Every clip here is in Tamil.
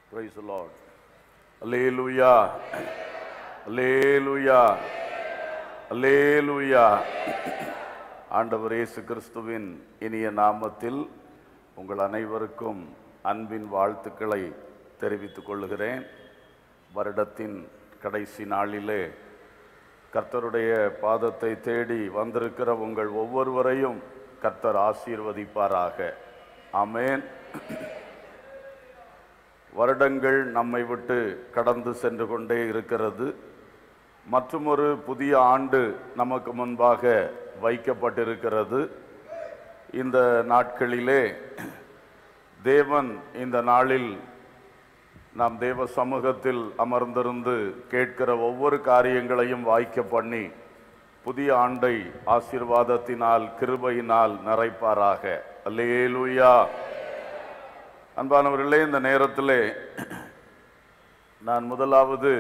Praise the Lord. Alleluia. Alleluia. Alleluia. ஆண்டவர் இயேசு கிறிஸ்துவின் இனிய நாமத்தில் உங்கள் அனைவருக்கும் அன்பின் வாழ்த்துக்களை தெரிவித்துக் கொள்கிறேன் வருடத்தின் கடைசி நாளிலே கர்த்தருடைய பாதத்தை தேடி வந்திருக்கிற உங்கள் ஒவ்வொருவரையும் கர்த்தர் ஆசீர்வதிப்பாராக ஆமென் வருடங்கள் நம்மை விட்டு கடந்து சென்று கொண்டே இருக்கிறது மற்றுமொரு புதிய ஆண்டு நமக்கு முன்பாக வைக்கப்பட்டிருக்கிறது இந்த நாட்களிலே தேவன் இந்த நாளில் நாம் தேவ சமூகத்தில் அமர்ந்திருந்து கேட்கிற ஒவ்வொரு காரியங்களையும் வாய்க்க பண்ணி புதிய ஆண்டை ஆசீர்வாதத்தினால் கிருபையினால் நிறைப்பாராக அல்லேலூயா அன்பானவர்களே இந்த நேரத்திலே நான் முதலாவது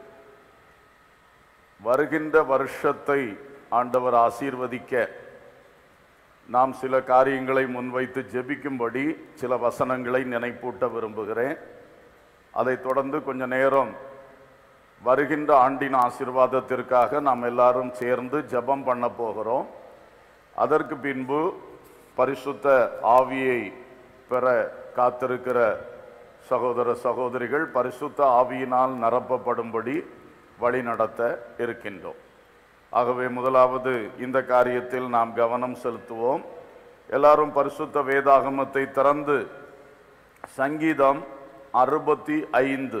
வருகின்ற வருஷத்தை ஆண்டவர் ஆசீர்வதிக்க நாம் சில காரியங்களை முன்வைத்து ஜெபிக்கும்படி சில வசனங்களை நினைப்பூட்ட விரும்புகிறேன் அதைத் தொடர்ந்து கொஞ்ச நேரம் வருகின்ற ஆண்டின் ஆசீர்வாதத்திற்காக நாம் எல்லாரும் சேர்ந்து ஜெபம் பண்ண போகிறோம் அதற்கு பின்பு பரிசுத்த ஆவியை பெற காத்திருக்கிற சகோதர சகோதரிகள் பரிசுத்த ஆவியினால் நிரப்பப்படும்படி வழி நடத்த இருக்கின்றோம் ஆகவே முதலாவது இந்த காரியத்தில் நாம் கவனம் செலுத்துவோம் எல்லாரும் பரிசுத்த வேதாகமத்தை திறந்து சங்கீதம் அறுபத்தி ஐந்து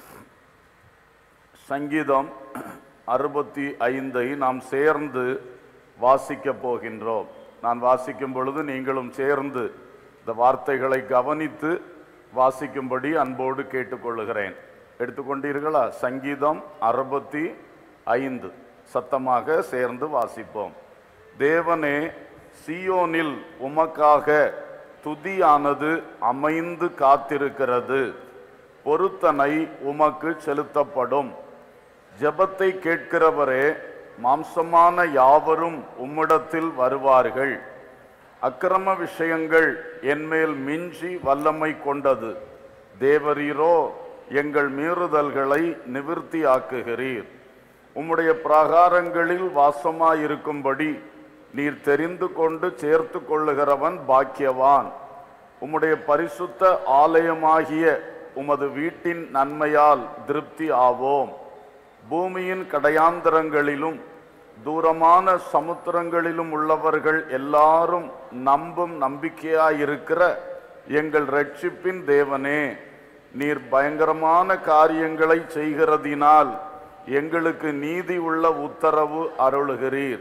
சங்கீதம் அறுபத்தி ஐந்தை நாம் சேர்ந்து வாசிக்க போகின்றோம் நான் வாசிக்கும் பொழுது நீங்களும் சேர்ந்து இந்த வார்த்தைகளை கவனித்து வாசிக்கும்படி அன்போடு கேட்டுக்கொள்ளுகிறேன் எடுத்துக்கொண்டீர்களா சங்கீதம் அறுபத்தி ஐந்து சத்தமாக சேர்ந்து வாசிப்போம் தேவனே சியோனில் உமக்காக துதியானது அமைந்து காத்திருக்கிறது பொருத்தனை உமக்கு செலுத்தப்படும் ஜெபத்தை கேட்கிறவரே மாம்சமான யாவரும் உம்மிடத்தில் வருவார்கள் அக்கிரம விஷயங்கள் என்மேல் மிஞ்சி வல்லமை கொண்டது தேவரீரோ எங்கள் மீறுதல்களை நிவிர்த்தியாக்குகிறீர் உம்முடைய பிராகாரங்களில் வாசமாயிருக்கும்படி நீர் தெரிந்து கொண்டு சேர்த்து கொள்ளுகிறவன் பாக்கியவான் உம்முடைய பரிசுத்த ஆலயமாகிய உமது வீட்டின் நன்மையால் திருப்தி ஆவோம் பூமியின் கடையாந்தரங்களிலும் தூரமான சமுத்திரங்களிலும் உள்ளவர்கள் எல்லாரும் நம்பும் நம்பிக்கையாயிருக்கிற எங்கள் ரட்சிப்பின் தேவனே நீர் பயங்கரமான காரியங்களை செய்கிறதினால் எங்களுக்கு நீதி உள்ள உத்தரவு அருளுகிறீர்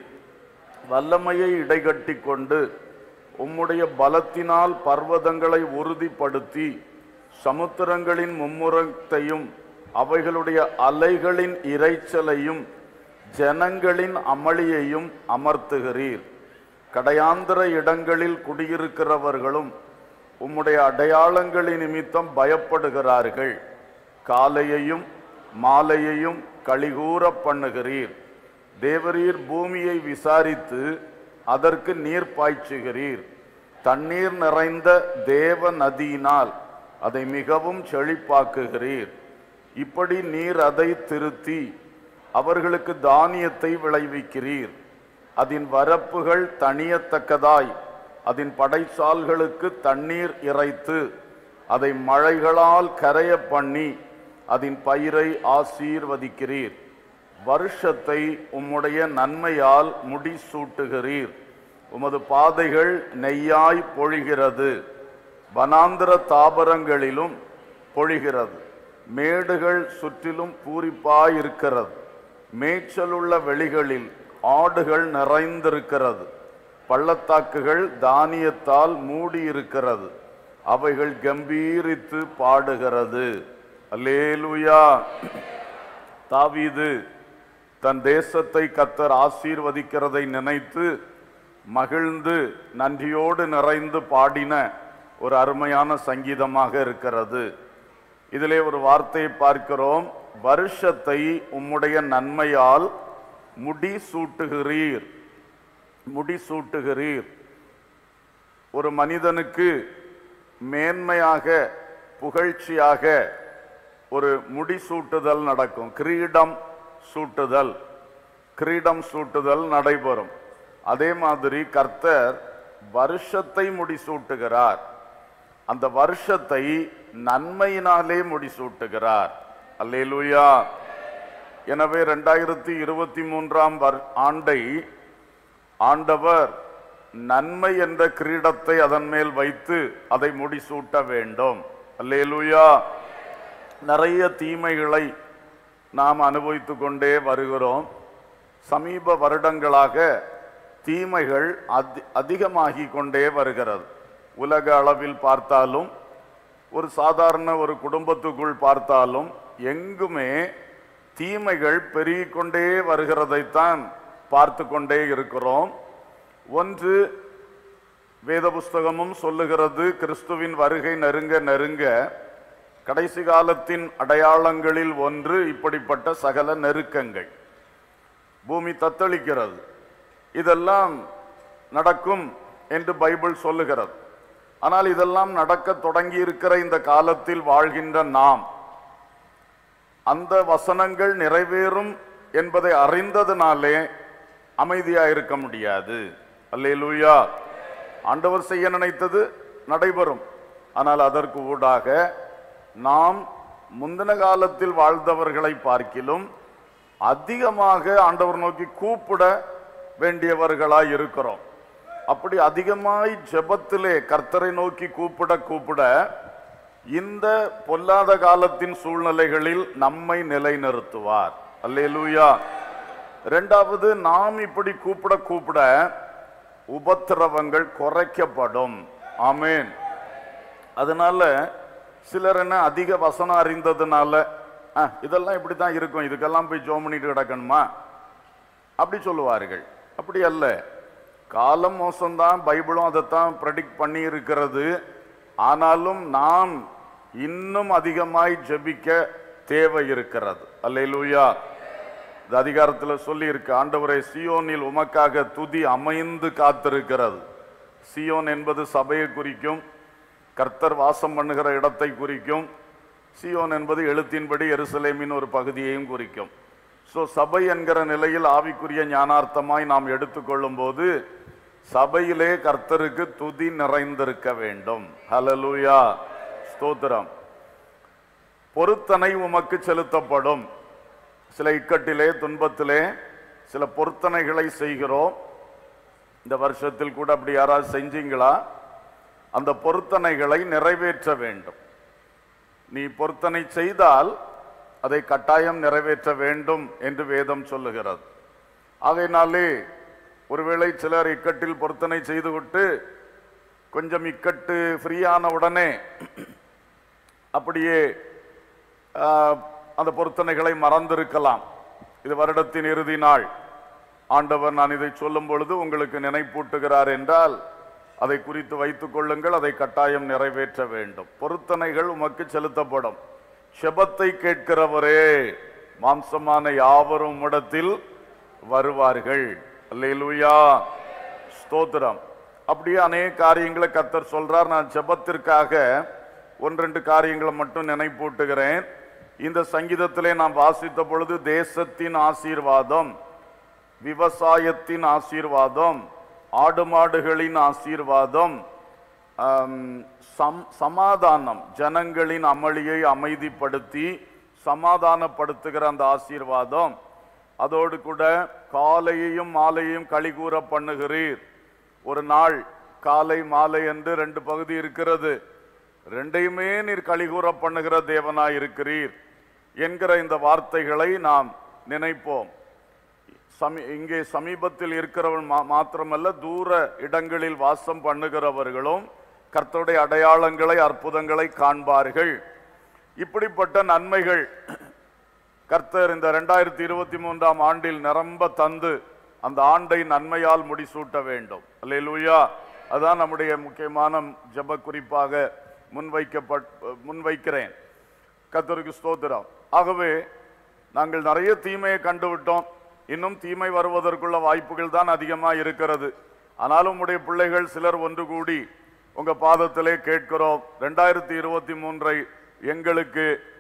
வல்லமையை இடைகட்டி கொண்டு உம்முடைய பலத்தினால் பர்வதங்களை உறுதிப்படுத்தி சமுத்திரங்களின் மும்முரத்தையும் அவைகளுடைய அலைகளின் இரைச்சலையும் ஜனங்களின் அமளியையும் அமர்த்துகிறீர் கடையாந்திர இடங்களில் குடியிருக்கிறவர்களும் உம்முடைய அடையாளங்களின் நிமித்தம் பயப்படுகிறார்கள் காலையையும் மாலையையும் கழிகூற பண்ணுகிறீர் தேவரீர் பூமியை விசாரித்து அதற்கு நீர் பாய்ச்சுகிறீர் தண்ணீர் நிறைந்த தேவ நதியினால் அதை மிகவும் செழிப்பாக்குகிறீர் இப்படி நீர் அதை திருத்தி அவர்களுக்கு தானியத்தை விளைவிக்கிறீர் அதன் வரப்புகள் தணியத்தக்கதாய் அதன் படைசால்களுக்கு தண்ணீர் இறைத்து அதை மழைகளால் கரைய பண்ணி அதன் பயிரை ஆசீர்வதிக்கிறீர் வருஷத்தை உம்முடைய நன்மையால் முடிசூட்டுகிறீர் உமது பாதைகள் நெய்யாய் பொழிகிறது வனாந்திர தாபரங்களிலும் பொழிகிறது மேடுகள் சுற்றிலும் பூரிப்பாயிருக்கிறது மேய்ச்சலுள்ள வெளிகளில் ஆடுகள் நிறைந்திருக்கிறது பள்ளத்தாக்குகள் தானியத்தால் மூடியிருக்கிறது அவைகள் கம்பீரித்து பாடுகிறது அல்லேலுயா தாவீது தன் தேசத்தை கத்தர் ஆசீர்வதிக்கிறதை நினைத்து மகிழ்ந்து நன்றியோடு நிறைந்து பாடின ஒரு அருமையான சங்கீதமாக இருக்கிறது இதிலே ஒரு வார்த்தையை பார்க்கிறோம் வருஷத்தை உம்முடைய நன்மையால் முடி சூட்டுகிறீர் முடி சூட்டுகிறீர் ஒரு மனிதனுக்கு மேன்மையாக புகழ்ச்சியாக ஒரு முடிசூட்டுதல் நடக்கும் கிரீடம் சூட்டுதல் கிரீடம் சூட்டுதல் நடைபெறும் அதே மாதிரி கர்த்தர் வருஷத்தை முடிசூட்டுகிறார் அந்த வருஷத்தை நன்மையினாலே முடிசூட்டுகிறார் அல்லேலூயா எனவே ரெண்டாயிரத்தி இருபத்தி மூன்றாம் வர்- ஆண்டை ஆண்டவர் நன்மை என்ற கிரீடத்தை அதன் மேல் வைத்து அதை முடிசூட்ட வேண்டும் அல்லேலூயா நிறைய தீமைகளை நாம் அனுபவித்துக் கொண்டே வருகிறோம் சமீப வருடங்களாக தீமைகள் அதி அதிகமாகி கொண்டே வருகிறது உலக அளவில் பார்த்தாலும் ஒரு சாதாரண ஒரு குடும்பத்துக்குள் பார்த்தாலும் எங்குமே தீமைகள் பெருகிக் கொண்டே வருகிறதைத்தான் பார்த்து கொண்டே இருக்கிறோம் ஒன்று வேத புஸ்தகமும் சொல்லுகிறது கிறிஸ்துவின் வருகை நெருங்க நெருங்க கடைசி காலத்தின் அடையாளங்களில் ஒன்று இப்படிப்பட்ட சகல நெருக்கங்கள் பூமி தத்தளிக்கிறது இதெல்லாம் நடக்கும் என்று பைபிள் சொல்லுகிறது ஆனால் இதெல்லாம் நடக்க தொடங்கி இருக்கிற இந்த காலத்தில் வாழ்கின்ற நாம் அந்த வசனங்கள் நிறைவேறும் என்பதை அறிந்ததுனாலே அமைதியா இருக்க முடியாது அல்லேலூயா ஆண்டவர் செய்ய நினைத்தது நடைபெறும் ஆனால் அதற்கு ஊடாக நாம் முந்தின காலத்தில் வாழ்ந்தவர்களை பார்க்கிலும் அதிகமாக ஆண்டவர் நோக்கி கூப்பிட வேண்டியவர்களாய் இருக்கிறோம் அப்படி அதிகமாய் ஜெபத்திலே கர்த்தரை நோக்கி கூப்பிட கூப்பிட இந்த பொல்லாத காலத்தின் சூழ்நிலைகளில் நம்மை நிலைநிறுத்துவார் அல்லேலூயா இரண்டாவது நாம் இப்படி கூப்பிட கூப்பிட உபத்திரவங்கள் குறைக்கப்படும் ஆமென் அதனால சிலர் என்ன அதிக வசனம் அறிந்ததுனால "ஆ, இதெல்லாம் இப்படி தான் இருக்கும் இதுக்கெல்லாம் போய் ஜோம் பண்ணிட்டு கிடக்கணுமா அப்படி சொல்லுவார்கள் அப்படி அல்ல காலம் மோசம்தான் பைபிளும் அதைத்தான் ப்ரெடிக்ட் பண்ணி இருக்கிறது ஆனாலும் நாம் இன்னும் அதிகமாய் ஜெபிக்க தேவை இருக்கிறது அல்லேலூயா இந்த அதிகாரத்தில் சொல்லி இருக்கு ஆண்டவரே சியோனில் உமக்காக துதி அமைந்து காத்திருக்கிறது சியோன் என்பது சபையை குறிக்கும் கர்த்தர் வாசம் பண்ணுகிற இடத்தை குறிக்கும் சியோன் என்பது எழுத்தின்படி எருசலேமின் ஒரு பகுதியையும் குறிக்கும் ஸோ சபை என்கிற நிலையில் ஆவிக்குரிய ஞானார்த்தமாய் நாம் எடுத்துக்கொள்ளும் போது சபையிலே கர்த்தருக்கு துதி நிறைந்திருக்க வேண்டும் ஹalleluya ஸ்தோத்திரம் பொருத்தனை உமக்கு செலுத்தப்படும் சில இக்கட்டிலே துன்பத்திலே சில பொருத்தனைகளை செய்கிறோம் இந்த வருஷத்தில் கூட அப்படி யாராவது செஞ்சீங்களா அந்த பொருத்தனைகளை நிறைவேற்ற வேண்டும் நீ பொருத்தனை செய்தால் அதை கட்டாயம் நிறைவேற்ற வேண்டும் என்று வேதம் சொல்லுகிறது ஆகையினாலே ஒருவேளை சிலர் இக்கட்டில் பொருத்தனை செய்துவிட்டு கொஞ்சம் இக்கட்டு ஃப்ரீயான உடனே அப்படியே ஆஹ், அந்த பொருத்தனைகளை மறந்திருக்கலாம் இது வருடத்தின் இறுதி நாள் ஆண்டவர் நான் இதை சொல்லும் பொழுது உங்களுக்கு நினைப்பூட்டுகிறார் என்றால் அதை குறித்து வைத்துக் கொள்ளுங்கள் அதை கட்டாயம் நிறைவேற்ற வேண்டும் பொருத்தனைகள் உமக்கு செலுத்தப்படும் செபத்தை கேட்கிறவரே மாம்சமான யாவரும் இடத்தில் வருவார்கள் அல்லேலூயா ஸ்தோத்திரம் அப்படியே அநேக காரியங்களை கத்தர் சொல்றார் நான் ஜெபத்திற்காக ஒன்றெண்டு காரியங்களை மட்டும் நினைப்பூட்டுகிறேன் இந்த சங்கீதத்திலே நாம் வாசித்த பொழுது தேசத்தின் ஆசீர்வாதம் விவசாயத்தின் ஆசீர்வாதம் ஆடு மாடுகளின் ஆசீர்வாதம் ஆம், சம்- சமாதானம் ஜனங்களின் அமளியை அமைதிப்படுத்தி சமாதானப்படுத்துகிற அந்த ஆசீர்வாதம் அதோடு கூட காலையையும் மாலையையும் கழிகூற பண்ணுகிறீர் ஒரு நாள் காலை மாலை என்று ரெண்டு பகுதி இருக்கிறது ரெண்டையுமே நீர் கழிகூற பண்ணுகிற தேவனாய் இருக்கிறீர் என்கிற இந்த வார்த்தைகளை நாம் நினைப்போம் சமீ இங்கே சமீபத்தில் இருக்கிறவன் மா- மாத்திரமல்ல தூர இடங்களில் வாசம் பண்ணுகிறவர்களும் கர்த்தருடைய அடையாளங்களை அற்புதங்களை காண்பார்கள் இப்படிப்பட்ட நன்மைகள் கர்த்தர் இந்த ரெண்டாயிரத்தி இருபத்தி மூன்றாம் ஆண்டில் நிரம்ப தந்து அந்த ஆண்டை நன்மையால் முடிசூட்ட வேண்டும் அல்லேலூயா அதான் நம்முடைய முக்கியமான ஜெப குறிப்பாக முன்வைக்கப்பட் முன்வைக்கிறேன் கர்த்தருக்கு ஸ்தோத்திரம் ஆகவே நாங்கள் நிறைய தீமையை கண்டுவிட்டோம் இன்னும் தீமை வருவதற்குள்ள வாய்ப்புகள் தான் அதிகமாக இருக்கிறது ஆனாலும் உடைய பிள்ளைகள் சிலர் ஒன்று கூடி உங்க பாதத்திலே கேட்கிறோம் ரெண்டாயிரத்தி இருபத்தி மூன்றை எங்களுக்கு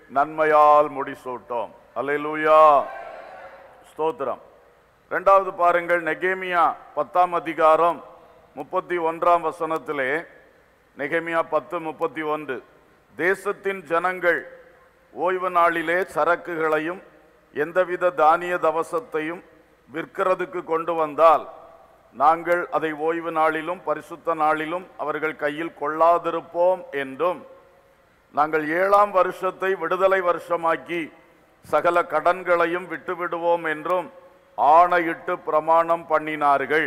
நன்மையால் முடிசூட்டோம் அல்லேலூயா ஸ்தோத்திரம் இரண்டாவது பாருங்கள் நெகேமியா பத்தாம் அதிகாரம் முப்பத்தி ஒன்றாம் வசனத்திலே நெகேமியா பத்து முப்பத்தி ஒன்று தேசத்தின் ஜனங்கள் ஓய்வு நாளிலே சரக்குகளையும் எந்தவித தானிய தவசத்தையும் விற்கிறதுக்கு கொண்டு வந்தால் நாங்கள் அதை ஓய்வு நாளிலும் பரிசுத்த நாளிலும் அவர்கள் கையில் கொள்ளாதிருப்போம் என்றும் நாங்கள் ஏழாம் வருஷத்தை விடுதலை வருஷமாக்கி சகல கடன்களையும் விட்டுவிடுவோம் என்றும் ஆணையிட்டு பிரமாணம் பண்ணினார்கள்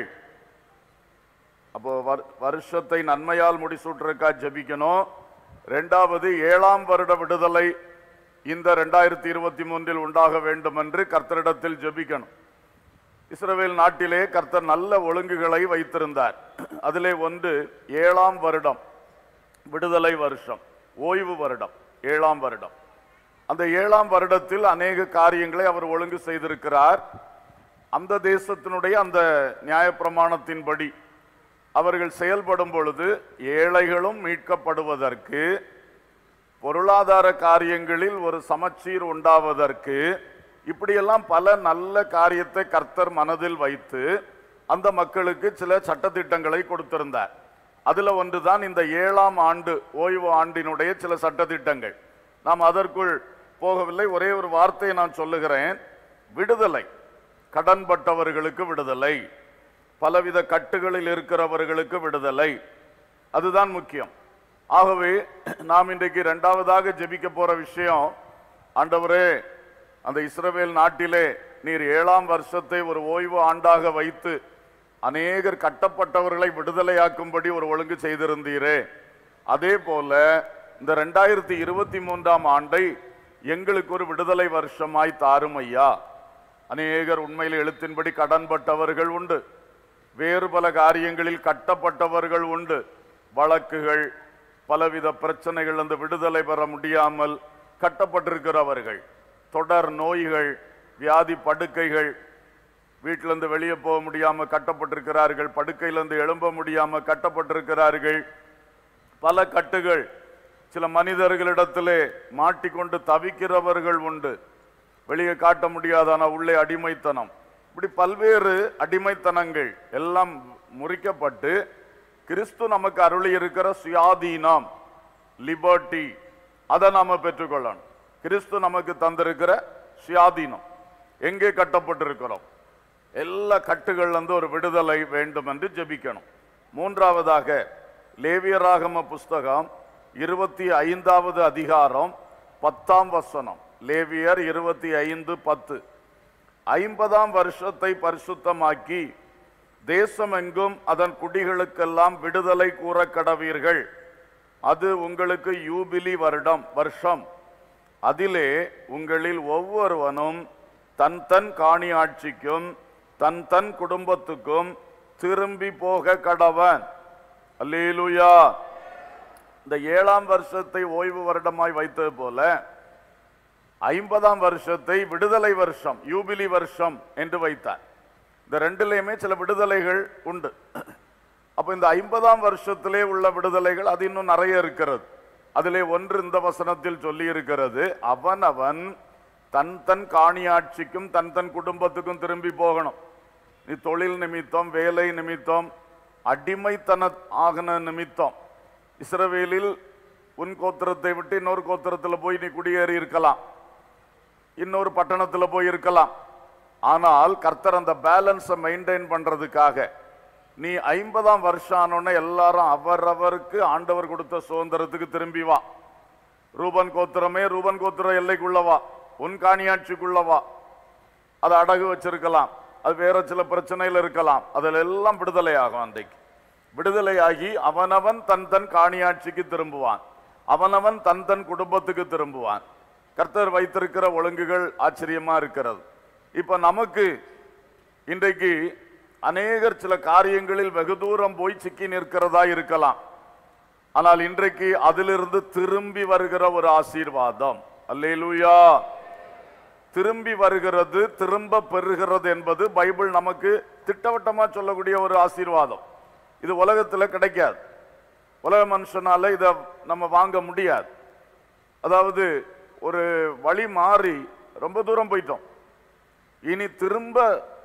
அப்போ வர்- வருஷத்தை நன்மையால் முடிசூட்டுறக்கா ஜெபிக்கணும் ரெண்டாவது ஏழாம் வருட விடுதலை இந்த ரெண்டாயிரத்தி இருபத்தி மூன்றில் உண்டாக வேண்டும் என்று கர்த்தரிடத்தில் ஜெபிக்கணும் இஸ்ரவேல் நாட்டிலே கர்த்தர் நல்ல ஒழுங்குகளை வைத்திருந்தார் அதிலே ஒன்று ஏழாம் வருடம் விடுதலை வருஷம் ஓய்வு வருடம் ஏழாம் வருடம் அந்த ஏழாம் வருடத்தில் அநேக காரியங்களை அவர் ஒழுங்கு செய்திருக்கிறார் அந்த தேசத்தினுடைய அந்த நியாயப்பிரமாணத்தின்படி அவர்கள் செயல்படும் பொழுது ஏழைகளும் மீட்கப்படுவதற்கு பொருளாதார காரியங்களில் ஒரு சமச்சீர் உண்டாவதற்கு இப்படியெல்லாம் பல நல்ல காரியத்தை கர்த்தர் மனதில் வைத்து அந்த மக்களுக்கு சில சட்டதிட்டங்களை கொடுத்திருந்தார் அதுல ஒன்றுதான் இந்த ஏழாம் ஆண்டு ஓய்வு ஆண்டினுடைய சில சட்டதிட்டங்கள் நாம் அதற்குள் போகவில்லை ஒரே ஒரு வார்த்தையை நான் சொல்லுகிறேன் விடுதலை கடன்பட்டவர்களுக்கு விடுதலை பலவித கட்டுகளில் இருக்கிறவர்களுக்கு விடுதலை அதுதான் முக்கியம் ஆகவே நாம் இன்றைக்கு இரண்டாவதாக ஜெபிக்க போற விஷயம் ஆண்டவரே அந்த இஸ்ரவேல் நாட்டிலே நீர் ஏழாம் வருஷத்தை ஒரு ஓய்வு ஆண்டாக வைத்து அநேகர் கட்டப்பட்டவர்களை விடுதலையாக்கும்படி ஒரு ஒழுங்கு செய்திருந்தீரே அதே போல இந்த ரெண்டாயிரத்தி இருபத்தி மூன்றாம் ஆண்டை எங்களுக்கு ஒரு விடுதலை வருஷமாய் தாரும் ஐயா அநேகர் உண்மையில் எழுத்தின்படி கடன்பட்டவர்கள் உண்டு வேறு பல காரியங்களில் கட்டப்பட்டவர்கள் உண்டு வழக்குகள் பலவித பிரச்சனைகள் அந்த விடுதலை பெற முடியாமல் கட்டப்பட்டிருக்கிறவர்கள் தொடர் நோய்கள் வியாதி படுக்கைகள் வீட்டிலிருந்து வெளியே போக முடியாம கட்டப்பட்டிருக்கிறார்கள் படுக்கையிலிருந்து எழும்ப முடியாம கட்டப்பட்டிருக்கிறார்கள் பல கட்டுகள் சில மனிதர்களிடத்திலே மாட்டிக்கொண்டு தவிக்கிறவர்கள் உண்டு வெளியே காட்ட முடியாதான உள்ளே அடிமைத்தனம் இப்படி பல்வேறு அடிமைத்தனங்கள் எல்லாம் முறிக்கப்பட்டு கிறிஸ்து நமக்கு அருளி இருக்கிற சுயாதீனம் லிபர்ட்டி அதை நாம பெற்றுக்கொள்ளணும் கிறிஸ்து நமக்கு தந்திருக்கிற சுயாதீனம் எங்கே கட்டப்பட்டிருக்கிறோம் எல்லா கட்டுகள்ல இருந்து ஒரு விடுதலை வேண்டும் என்று ஜெபிக்கணும் மூன்றாவதாக லேவியராகம புஸ்தகம் இருபத்தி ஐந்தாவது அதிகாரம் பத்தாம் வசனம் லேவியர் இருபத்தி ஐந்து பத்து ஐம்பதாம் வருஷத்தை பரிசுத்தமாக்கி தேசமெங்கும் அதன் குடிகளுக்கெல்லாம் விடுதலை கூற கடவீர்கள் அது உங்களுக்கு யூபிலி வருடம் வருஷம் அதிலே உங்களில் ஒவ்வொருவனும் தன் தன் காணி ஆட்சிக்கும் தன் தன் குடும்பத்துக்கும் திரும்பி போக கடவன் அல்லேலூயா இந்த ஏழாம் வருஷத்தை ஓய்வு வருடமாய் வைத்தது போல ஐம்பதாம் வருஷத்தை விடுதலை வருஷம் யூபிலி வருஷம் என்று வைத்தார் இந்த ரெண்டுலையுமே சில விடுதலைகள் உண்டு அப்ப இந்த ஐம்பதாம் வருஷத்திலே உள்ள விடுதலைகள் அது இன்னும் நிறைய இருக்கிறது அதிலே ஒன்று இந்த வசனத்தில் சொல்லி இருக்கிறது அவன் அவன் தன் தன் காணியாட்சிக்கும் தன் தன் குடும்பத்துக்கும் திரும்பி போகணும் நீ தொழில் நிமித்தம் வேலை நிமித்தம் அடிமைத்தன ஆகன நிமித்தம் இஸ்ரவேலில் உன் கோத்திரத்தை விட்டு இன்னொரு கோத்திரத்தில் போய் நீ குடியேறி இருக்கலாம் இன்னொரு பட்டணத்தில் போய் இருக்கலாம் ஆனால் கர்த்தர் அந்த பேலன்ஸை மெயின்டைன் பண்றதுக்காக நீ ஐம்பதாம் வருஷம் ஆனோடனே எல்லாரும் அவரவருக்கு ஆண்டவர் கொடுத்த சுதந்திரத்துக்கு திரும்பி வா ரூபன் கோத்திரமே ரூபன் கோத்திர எல்லைக்குள்ளவா உன் காணியாட்சிக்குள்ளவா அது அடகு வச்சிருக்கலாம் அது வேற சில பிரச்சனையில் இருக்கலாம் அதில் எல்லாம் விடுதலையாகும் அன்றைக்கு விடுதலையாகி அவனவன் தன் தன் காணியாட்சிக்கு திரும்புவான் அவனவன் தன் தன் குடும்பத்துக்கு திரும்புவான் கர்த்தர் வைத்திருக்கிற ஒழுங்குகள் ஆச்சரியமா இருக்கிறது இப்ப நமக்கு இன்றைக்கு அநேகர் சில காரியங்களில் வெகு தூரம் போய் சிக்கி நிற்கிறதா இருக்கலாம் ஆனால் இன்றைக்கு அதிலிருந்து திரும்பி வருகிற ஒரு ஆசீர்வாதம் அல்லேலூயா திரும்பி வருகிறது திரும்ப பெறுகிறது என்பது பைபிள் நமக்கு திட்டவட்டமா சொல்லக்கூடிய ஒரு ஆசீர்வாதம் இது உலகத்துல கிடைக்காது உலக மனுஷனால இதை நம்ம வாங்க முடியாது அதாவது ஒரு வழி மாறி ரொம்ப தூரம் போயிட்டோம் இனி திரும்ப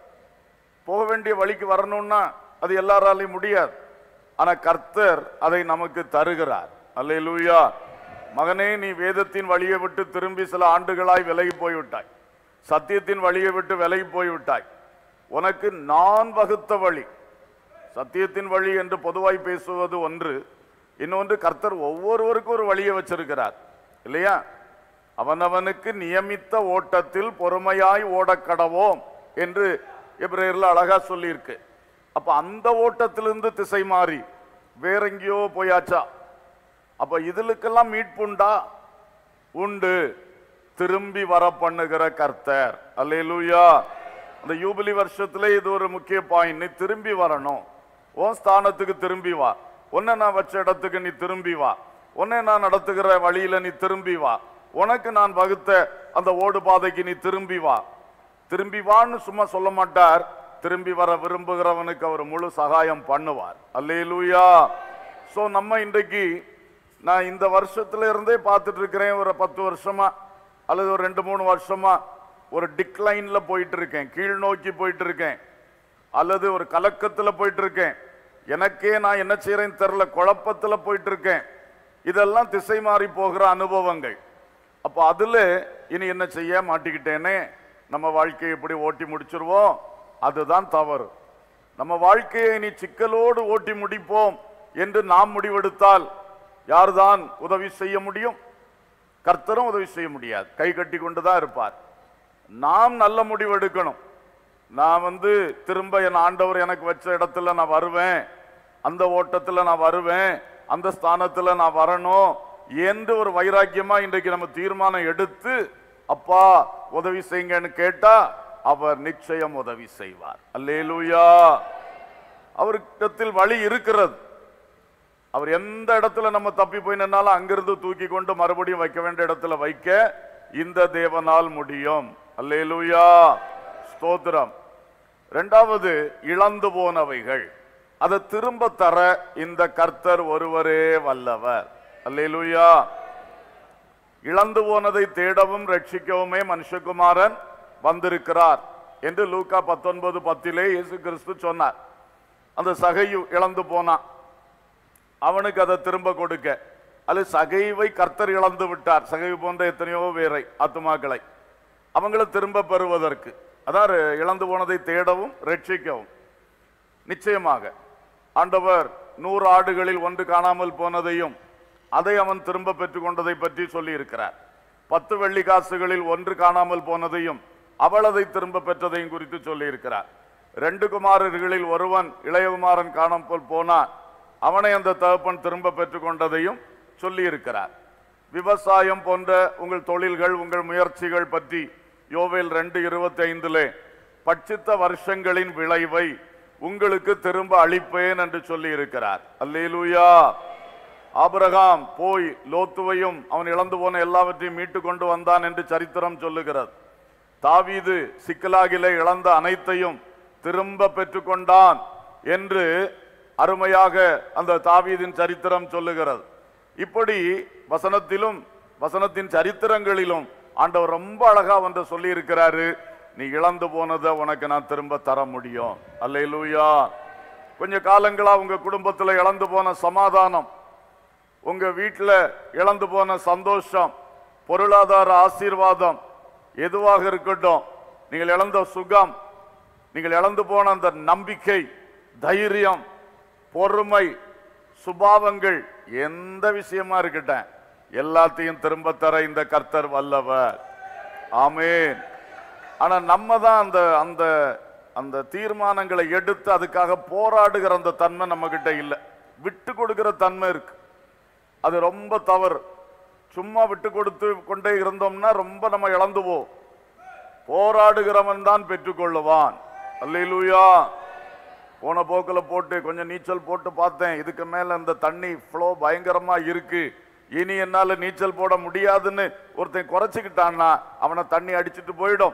போக வேண்டிய வழிக்கு வரணும்னா அது எல்லாராலையும் முடியாது ஆனா கர்த்தர் அதை நமக்கு தருகிறார் அல்லேலூயா மகனே நீ வேதத்தின் வழியை விட்டு திரும்பி சில ஆண்டுகளாய் விலகி போய்விட்டாய் சத்தியத்தின் வழியை விட்டு விலகி போய்விட்டாய் உனக்கு நான் வகுத்த வழி சத்தியத்தின் வழி என்று பொதுவாய் பேசுவது ஒன்று இன்னொன்று கர்த்தர் ஒவ்வொருவருக்கும் ஒரு வழியை வச்சிருக்கிறார் இல்லையா அவனவனுக்கு நியமித்த ஓட்டத்தில் பொறுமையாய் ஓடக் கடவோம் என்று எபிரேயர்ல அழகா சொல்லியிருக்கு அப்ப அந்த ஓட்டத்திலிருந்து திசை மாறி வேற எங்கேயோ போயாச்சா அப்ப இதுலுக்கெல்லாம் மீட்புண்டா உண்டு திரும்பி வர பண்ணுகிற கர்த்தர் அல்லேலூயா அந்த யூபிலி வருஷத்துல இது ஒரு முக்கிய பாயிண்ட் நீ திரும்பி வரணும் உன் ஸ்தானத்துக்கு திரும்பி வா உன்னை நான் வச்ச இடத்துக்கு நீ திரும்பி வா உன்னை நான் நடத்துகிற வழியில நீ திரும்பி வா உனக்கு நான் வகுத்த அந்த ஓடு பாதைக்கு நீ திரும்பி வா திரும்பி வான்னு சும்மா சொல்ல மாட்டார் திரும்பி வர விரும்புகிறவனுக்கு அவர் முழு சகாயம் பண்ணுவார் அல்லேலூயா சோ நம்ம இன்றைக்கு நான் இந்த வருஷத்துல இருந்தே பார்த்துட்டு இருக்கிறேன் ஒரு பத்து வருஷமா அல்லது ஒரு ரெண்டு மூணு வருஷமா ஒரு டிக்ளைன்ல போயிட்டு இருக்கேன் கீழ் நோக்கி போயிட்டு இருக்கேன் அல்லது ஒரு கலக்கத்துல போயிட்டு இருக்கேன் எனக்கே நான் என்ன செய்யறேன்னு தெரியல குழப்பத்துல போயிட்டு இருக்கேன் இதெல்லாம் திசை மாறி போகிற அனுபவங்கள் அப்ப அதுல இனி என்ன செய்ய மாட்டிக்கிட்டேனே நம்ம வாழ்க்கையை இப்படி ஓட்டி முடிச்சிருவோம் அதுதான் தவறு நம்ம வாழ்க்கையை இனி சிக்கலோடு ஓட்டி முடிப்போம் என்று நாம் முடிவெடுத்தால் யார்தான் உதவி செய்ய முடியும் கர்த்தரும் உதவி செய்ய முடியாது கை கட்டி கொண்டு தான் இருப்பார் நாம் நல்ல முடிவு எடுக்கணும் நான் வந்து திரும்ப என் ஆண்டவர் எனக்கு வச்ச இடத்துல நான் வருவேன் அந்த ஓட்டத்துல நான் வருவேன் அந்த ஸ்தானத்துல நான் வரணும் என்று ஒரு வைராக்கியமா இன்றைக்கு நம்ம தீர்மானம் எடுத்து அப்பா உதவி செய்யுங்கன்னு கேட்டா அவர் நிச்சயம் உதவி செய்வார் அல்லேலூயா அவரிடத்தில் வழி இருக்கிறது அவர் எந்த இடத்துல நம்ம தப்பி போய் நின்னாலும் அங்கிருந்து தூக்கி கொண்டு மறுபடியும் வைக்க வேண்டிய இடத்துல வைக்க இந்த தேவனால் முடியும் அல்லேலூயா ஸ்தோத்திரம் இரண்டாவது இழந்து போனவைகள் அதை திரும்ப தர இந்த கர்த்தர் ஒருவரே வல்லவர் அல்லேலூயா இழந்து போனதை தேடவும் ரட்சிக்கவுமே மனுஷகுமாரன் வந்திருக்கிறார் என்று லூக்கா பத்தொன்பது பத்திலே இயேசு கிறிஸ்து சொன்னார் அந்த சகையு இழந்து போனான் அவனுக்கு அதை திரும்ப கொடுக்க அது சகைவை கர்த்தர் இழந்து விட்டார் சகை போன்ற எத்தனையோ பேரை ஆத்துமாக்களை அவங்கள திரும்ப பெறுவதற்கு அதான் இழந்து போனதை தேடவும் ரட்சிக்கவும் நிச்சயமாக ஆண்டவர் நூறு ஆடுகளில் ஒன்று காணாமல் போனதையும் அதை அவன் திரும்ப பெற்றுக்கொண்டதை பற்றி சொல்லி இருக்கிறார் பத்து வெள்ளி காசுகளில் ஒன்று காணாமல் போனதையும் அவள் அதை திரும்ப பெற்றதையும் குறித்து சொல்லி இருக்கிறார் ரெண்டு குமாரர்களில் ஒருவன் இளையகுமாரன் காணாமல் போனான் அவனை அந்த தகப்பன் திரும்ப பெற்றுக்கொண்டதையும் சொல்லி இருக்கிறார் விவசாயம் போன்ற உங்கள் தொழில்கள் உங்கள் முயற்சிகள் பற்றி யோவேல் ரெண்டு இருபத்தி ஐந்திலே பட்சித்த வருஷங்களின் விளைவை உங்களுக்கு திரும்ப அளிப்பேன் என்று சொல்லி இருக்கிறார் அல்லேலூயா ஆபிரகாம் போய் லோத்துவையும் அவன் இழந்து போன எல்லாவற்றையும் மீட்டு கொண்டு வந்தான் என்று சரித்திரம் சொல்லுகிறது தாவீது சிக்கலாகிலே இழந்த அனைத்தையும் திரும்ப பெற்றுக்கொண்டான் என்று அருமையாக அந்த தாவீதின் சரித்திரம் சொல்லுகிறது இப்படி வசனத்திலும் வசனத்தின் சரித்திரங்களிலும் ஆண்டவர் ரொம்ப அழகா வந்து சொல்லி இருக்கிறாரு நீ இழந்து போனதை உனக்கு நான் திரும்ப தர முடியும் அல்லேலூயா கொஞ்ச காலங்களா உங்க குடும்பத்துல இழந்து போன சமாதானம் உங்க வீட்டுல இழந்து போன சந்தோஷம் பொருளாதார ஆசீர்வாதம் எதுவாக இருக்கட்டும் நீங்கள் இழந்த சுகம் நீங்கள் இழந்து போன அந்த நம்பிக்கை தைரியம் பொறுமை சுபாவங்கள் எந்த விஷயமா இருக்கட்டும் எல்லாத்தையும் திரும்ப தர இந்த கர்த்தர் வல்லவர் ஆமென் ஆனா நம்ம தான் அந்த அந்த அந்த தீர்மானங்களை எடுத்து அதுக்காக போராடுகிற அந்த தன்மை நம்ம கிட்ட இல்லை விட்டு கொடுக்கிற தன்மை இருக்கு அது ரொம்ப தவறு சும்மா விட்டு கொடுத்து கொண்டே இருந்தோம்னா ரொம்ப நம்ம இழந்து போவோம் போராடுகிறவன் தான் பெற்றுக்கொள்ளுவான் அல்லேலூயா போன போக்கில் போட்டு கொஞ்சம் நீச்சல் போட்டு பார்த்தேன் இதுக்கு மேல இந்த தண்ணி ஃப்ளோ பயங்கரமா இருக்கு இனி என்னால நீச்சல் போட முடியாதுன்னு ஒருத்தன் குறைச்சிக்கிட்டான்னா அவனை தண்ணி அடிச்சிட்டு போயிடும்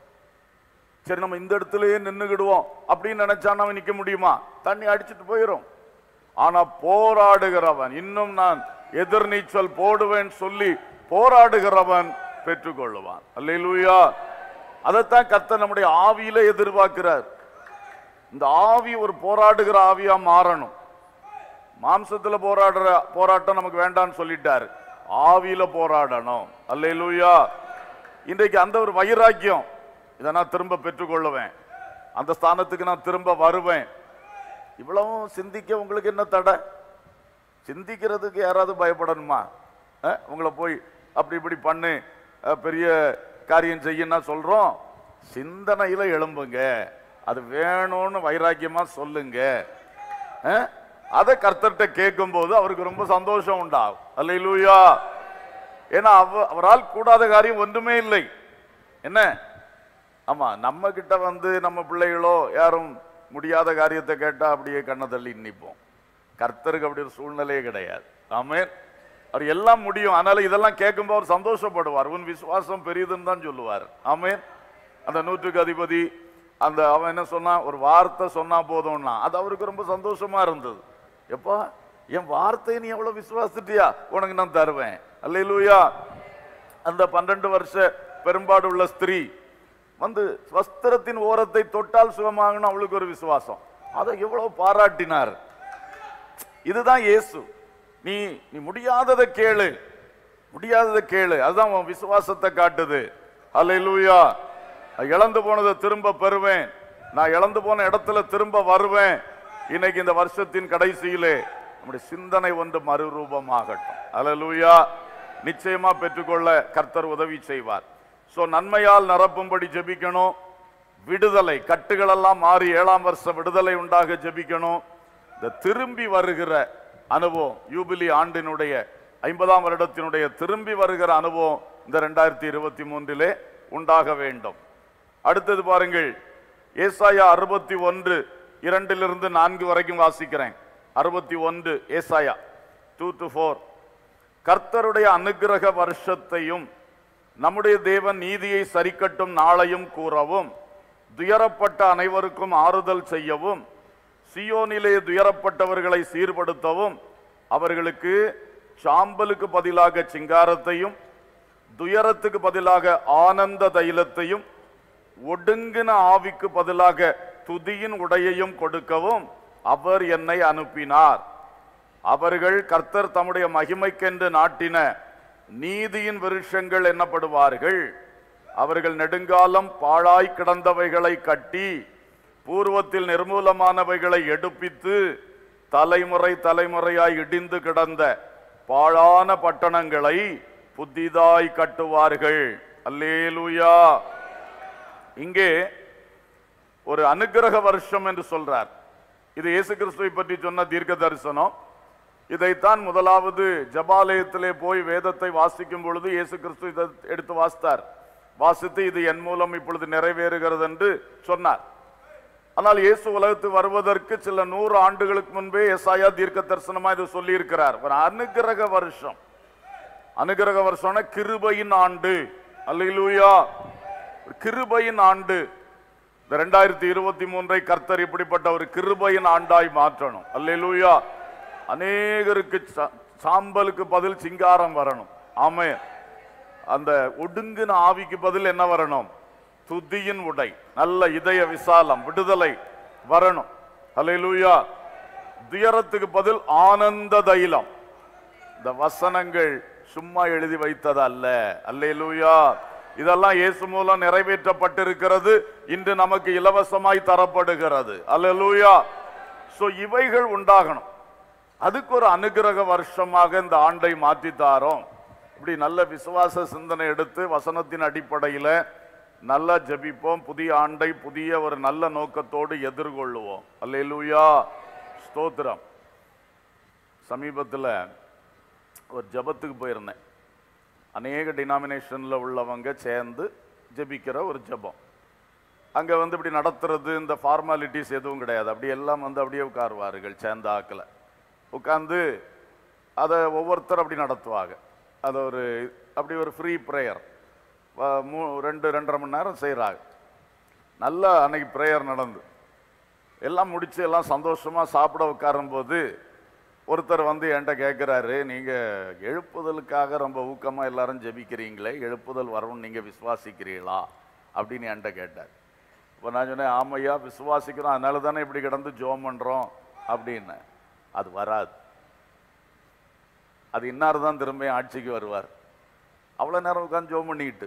சரி நம்ம இந்த இடத்துலயே நின்னுக்கிடுவோம் அப்படின்னு நினைச்சான் அவன் நிக்க முடியுமா தண்ணி அடிச்சிட்டு போயிடும் ஆனா போராடுகிறவன் இன்னும் நான் எதிர்நீச்சல் போடுவேன் சொல்லி போராடுகிறவன் பெற்றுக்கொள்ளுவான் அல்லேலூயா அதைத்தான் கர்த்தர் நம்முடைய ஆவியில எதிர்பார்க்கிறார் இந்த ஆவி ஒரு போராடுகிற ஆவியா மாறணும் மாம்சத்துல போராடுற போராட்டம் நமக்கு வேண்டாம்னு சொல்லிட்டாரு ஆவியில போராடணும் அல்லேலூயா இன்றைக்கு அந்த ஒரு வைராக்கியம் இதை நான் திரும்ப பெற்றுக்கொள்ளுவேன் அந்த ஸ்தானத்துக்கு நான் திரும்ப வருவேன் இவ்வளவும் சிந்திக்க உங்களுக்கு என்ன தடை சிந்திக்கிறதுக்கு யாராவது பயப்படணுமா அஹ், உங்களை போய் அப்படி இப்படி பண்ணு அஹ், பெரிய காரியம் செய்யன்னா சொல்றோம் சிந்தனையில எழும்புங்க அது வேணும்னு வைராக்கியமா சொல்லுங்க அஹ், அதை கர்த்தர்கிட்ட கேட்கும்போது அவருக்கு ரொம்ப சந்தோஷம் உண்டாகும் அல்லேலூயா ஏன்னா அவ அவரால் கூடாத காரியம் ஒன்றுமே இல்லை என்ன ஆமா நம்ம கிட்ட வந்து நம்ம பிள்ளைகளோ யாரும் முடியாத காரியத்தை கேட்டா அப்படியே கண்ணை தள்ளி நிற்போம் கர்த்தருக்கு அப்படி ஒரு சூழ்நிலையே கிடையாது ஆமென் அவர் எல்லாம் முடியும் அதனால இதெல்லாம் கேட்கும்போது அவர் சந்தோஷப்படுவார் உன் விசுவாசம் பெரியதுன்னு தான் சொல்லுவார் ஆமென் அந்த நூற்றுக்கு அதிபதி அந்த அவன் என்ன சொன்னான் ஒரு வார்த்தை சொன்னா போதும்னா அது அவருக்கு ரொம்ப சந்தோஷமா இருந்தது எப்பா என் வார்த்தையை நீ எவ்வளவு விசுவாசிட்டியா உனக்கு நான் தருவேன் அல்லேலூயா அந்த பன்னெண்டு வருஷ பெரும்பாடு உள்ள ஸ்திரீ வந்து வஸ்திரத்தின் ஓரத்தை தொட்டால் சுகமாகணும் அவளுக்கு ஒரு விசுவாசம் அதை எவ்வளவு பாராட்டினார் இதுதான் இயேசு நீ நீ முடியாததை கேளு முடியாததை கேளு அதுதான் உன் விசுவாசத்தை காட்டுது அல்லேலூயா நான் இழந்து போனதை திரும்ப பெறுவேன் நான் இழந்து போன இடத்துல திரும்ப வருவேன் இன்னைக்கு இந்த வருஷத்தின் கடைசியிலே நம்முடைய சிந்தனை ஒன்று மறுரூபமாகட்டும் அல்லேலூயா நிச்சயமா பெற்றுக்கொள்ள கர்த்தர் உதவி செய்வார் சோ நன்மையால் நிரப்பும்படி ஜெபிக்கணும் விடுதலை கட்டுகளெல்லாம் மாறி ஏழாம் வருஷம் விடுதலை உண்டாக ஜெபிக்கணும் இந்த திரும்பி வருகிற அனுபவம் யூபிலி ஆண்டினுடைய ஐம்பதாம் வருடத்தினுடைய திரும்பி வருகிற அனுபவம் இந்த ரெண்டாயிரத்தி இருபத்தி மூன்றிலே உண்டாக வேண்டும் அடுத்தது பாருங்கள் ஏசாயா அறுபத்தி ஒன்று இரண்டிலிருந்து நான்கு வரைக்கும் வாசிக்கிறேன் அறுபத்தி ஒன்று ஏசாயா டூ டு ஃபோர் கர்த்தருடைய அனுக்கிரக வருஷத்தையும் நம்முடைய தேவன் நீதியை சரிக்கட்டும் நாளையும் கூறவும் துயரப்பட்ட அனைவருக்கும் ஆறுதல் செய்யவும் சியோனிலே துயரப்பட்டவர்களை சீர்படுத்தவும் அவர்களுக்கு சாம்பலுக்கு பதிலாக சிங்காரத்தையும் துயரத்துக்கு பதிலாக ஆனந்த தைலத்தையும் ஒடுங்கின ஆவிக்கு பதிலாக துதியின் உடையையும் கொடுக்கவும் அவர் என்னை அனுப்பினார் அவர்கள் கர்த்தர் தம்முடைய மகிமைக்கென்று நாட்டின நீதியின் விருஷங்கள் என்னப்படுவார்கள் அவர்கள் நெடுங்காலம் பாழாய் கிடந்தவைகளை கட்டி பூர்வத்தில் நிர்மூலமானவைகளை எடுப்பித்து தலைமுறை தலைமுறையாய் இடிந்து கிடந்த பாழான பட்டணங்களை புதிதாய் கட்டுவார்கள் அல்லேலூயா இங்கே ஒரு அனுக்கிரக வருஷம் என்று சொல்றார் இது இயேசு கிறிஸ்துவை பற்றி சொன்ன தீர்க்க தரிசனம் இதைத்தான் முதலாவது ஜபாலயத்திலே போய் வேதத்தை வாசிக்கும் பொழுது இயேசு கிறிஸ்து இதை எடுத்து வாசித்தார் வாசித்து இது என் மூலம் இப்பொழுது நிறைவேறுகிறது என்று சொன்னார் ஆனால் இயேசு உலகத்து வருவதற்கு சில நூறு ஆண்டுகளுக்கு முன்பே எஸ்ஐயா தீர்க்க தரிசனமா இது சொல்லி இருக்கிறார் ஒரு அனுக்கிரக வருஷம் அனுக்கிரக வருஷம்னா கிருபையின் ஆண்டு அல்லேலூயா ஒரு கிருபையின் ஆண்டு இந்த ரெண்டாயிரத்தி இருபத்தி மூன்றை கர்த்தர் இப்படிப்பட்ட ஒரு கிருபையின் ஆண்டாய் மாற்றணும் அல்லேலூயா அநேகருக்கு சா- சாம்பலுக்கு பதில் சிங்காரம் வரணும் ஆமே அந்த ஒடுங்கின ஆவிக்கு பதில் என்ன வரணும் துதியின் உடை நல்ல இதய விசாலம் விடுதலை வரணும் அல்லேலூயா துயரத்துக்கு பதில் ஆனந்த தைலம் இந்த வசனங்கள் சும்மா எழுதி வைத்தது அல்ல அல்லேலூயா இதெல்லாம் இயேசு மூலம் நிறைவேற்றப்பட்டிருக்கிறது இன்று நமக்கு இலவசமாய் தரப்படுகிறது அல்லேலூயா சோ இவைகள் உண்டாகணும் அதுக்கு ஒரு அனுகிரக வருஷமாக இந்த ஆண்டை மாற்றி தாரோம் இப்படி நல்ல விசுவாச சிந்தனை எடுத்து வசனத்தின் அடிப்படையில நல்லா ஜெபிப்போம் புதிய ஆண்டை புதிய ஒரு நல்ல நோக்கத்தோடு எதிர்கொள்ளுவோம் அல்லேலூயா ஸ்தோத்திரம் சமீபத்தில் ஒரு ஜெபத்துக்கு போயிருந்தேன் அநேக டினாமினேஷனில் உள்ளவங்க சேர்ந்து ஜெபிக்கிற ஒரு ஜெபம் அங்கே வந்து இப்படி நடத்துறது இந்த ஃபார்மாலிட்டிஸ் எதுவும் கிடையாது அப்படி எல்லாம் வந்து அப்படியே உட்காருவார்கள் சேர்ந்த ஆக்கில் உட்காந்து அதை ஒவ்வொருத்தர் அப்படி நடத்துவாங்க அதை ஒரு அப்படி ஒரு ஃப்ரீ ப்ரேயர் மூ ரெண்டு ரெண்டரை மணி நேரம் செய்கிறாங்க நல்லா அன்னைக்கு ப்ரேயர் நடந்து எல்லாம் முடிச்சு எல்லாம் சந்தோஷமா சாப்பிட உட்காரும்போது ஒருத்தர் வந்து என்கிட்ட கேட்குறாரு நீங்க எழுப்புதலுக்காக ரொம்ப ஊக்கமா எல்லாரும் ஜெபிக்கிறீங்களே எழுப்புதல் வரும்னு நீங்க விசுவாசிக்கிறீங்களா அப்படின்னு என்கிட்ட கேட்டார் இப்போ நான் சொன்னேன் ஆமையா விசுவாசிக்கிறோம் அதனால தானே இப்படி கிடந்து ஜோம் பண்றோம் அப்படின்னு அது வராது அது இன்னார் தான் திரும்ப ஆட்சிக்கு வருவார் அவ்வளோ நேரம் உட்காந்து ஜோம் பண்ணிக்கிட்டு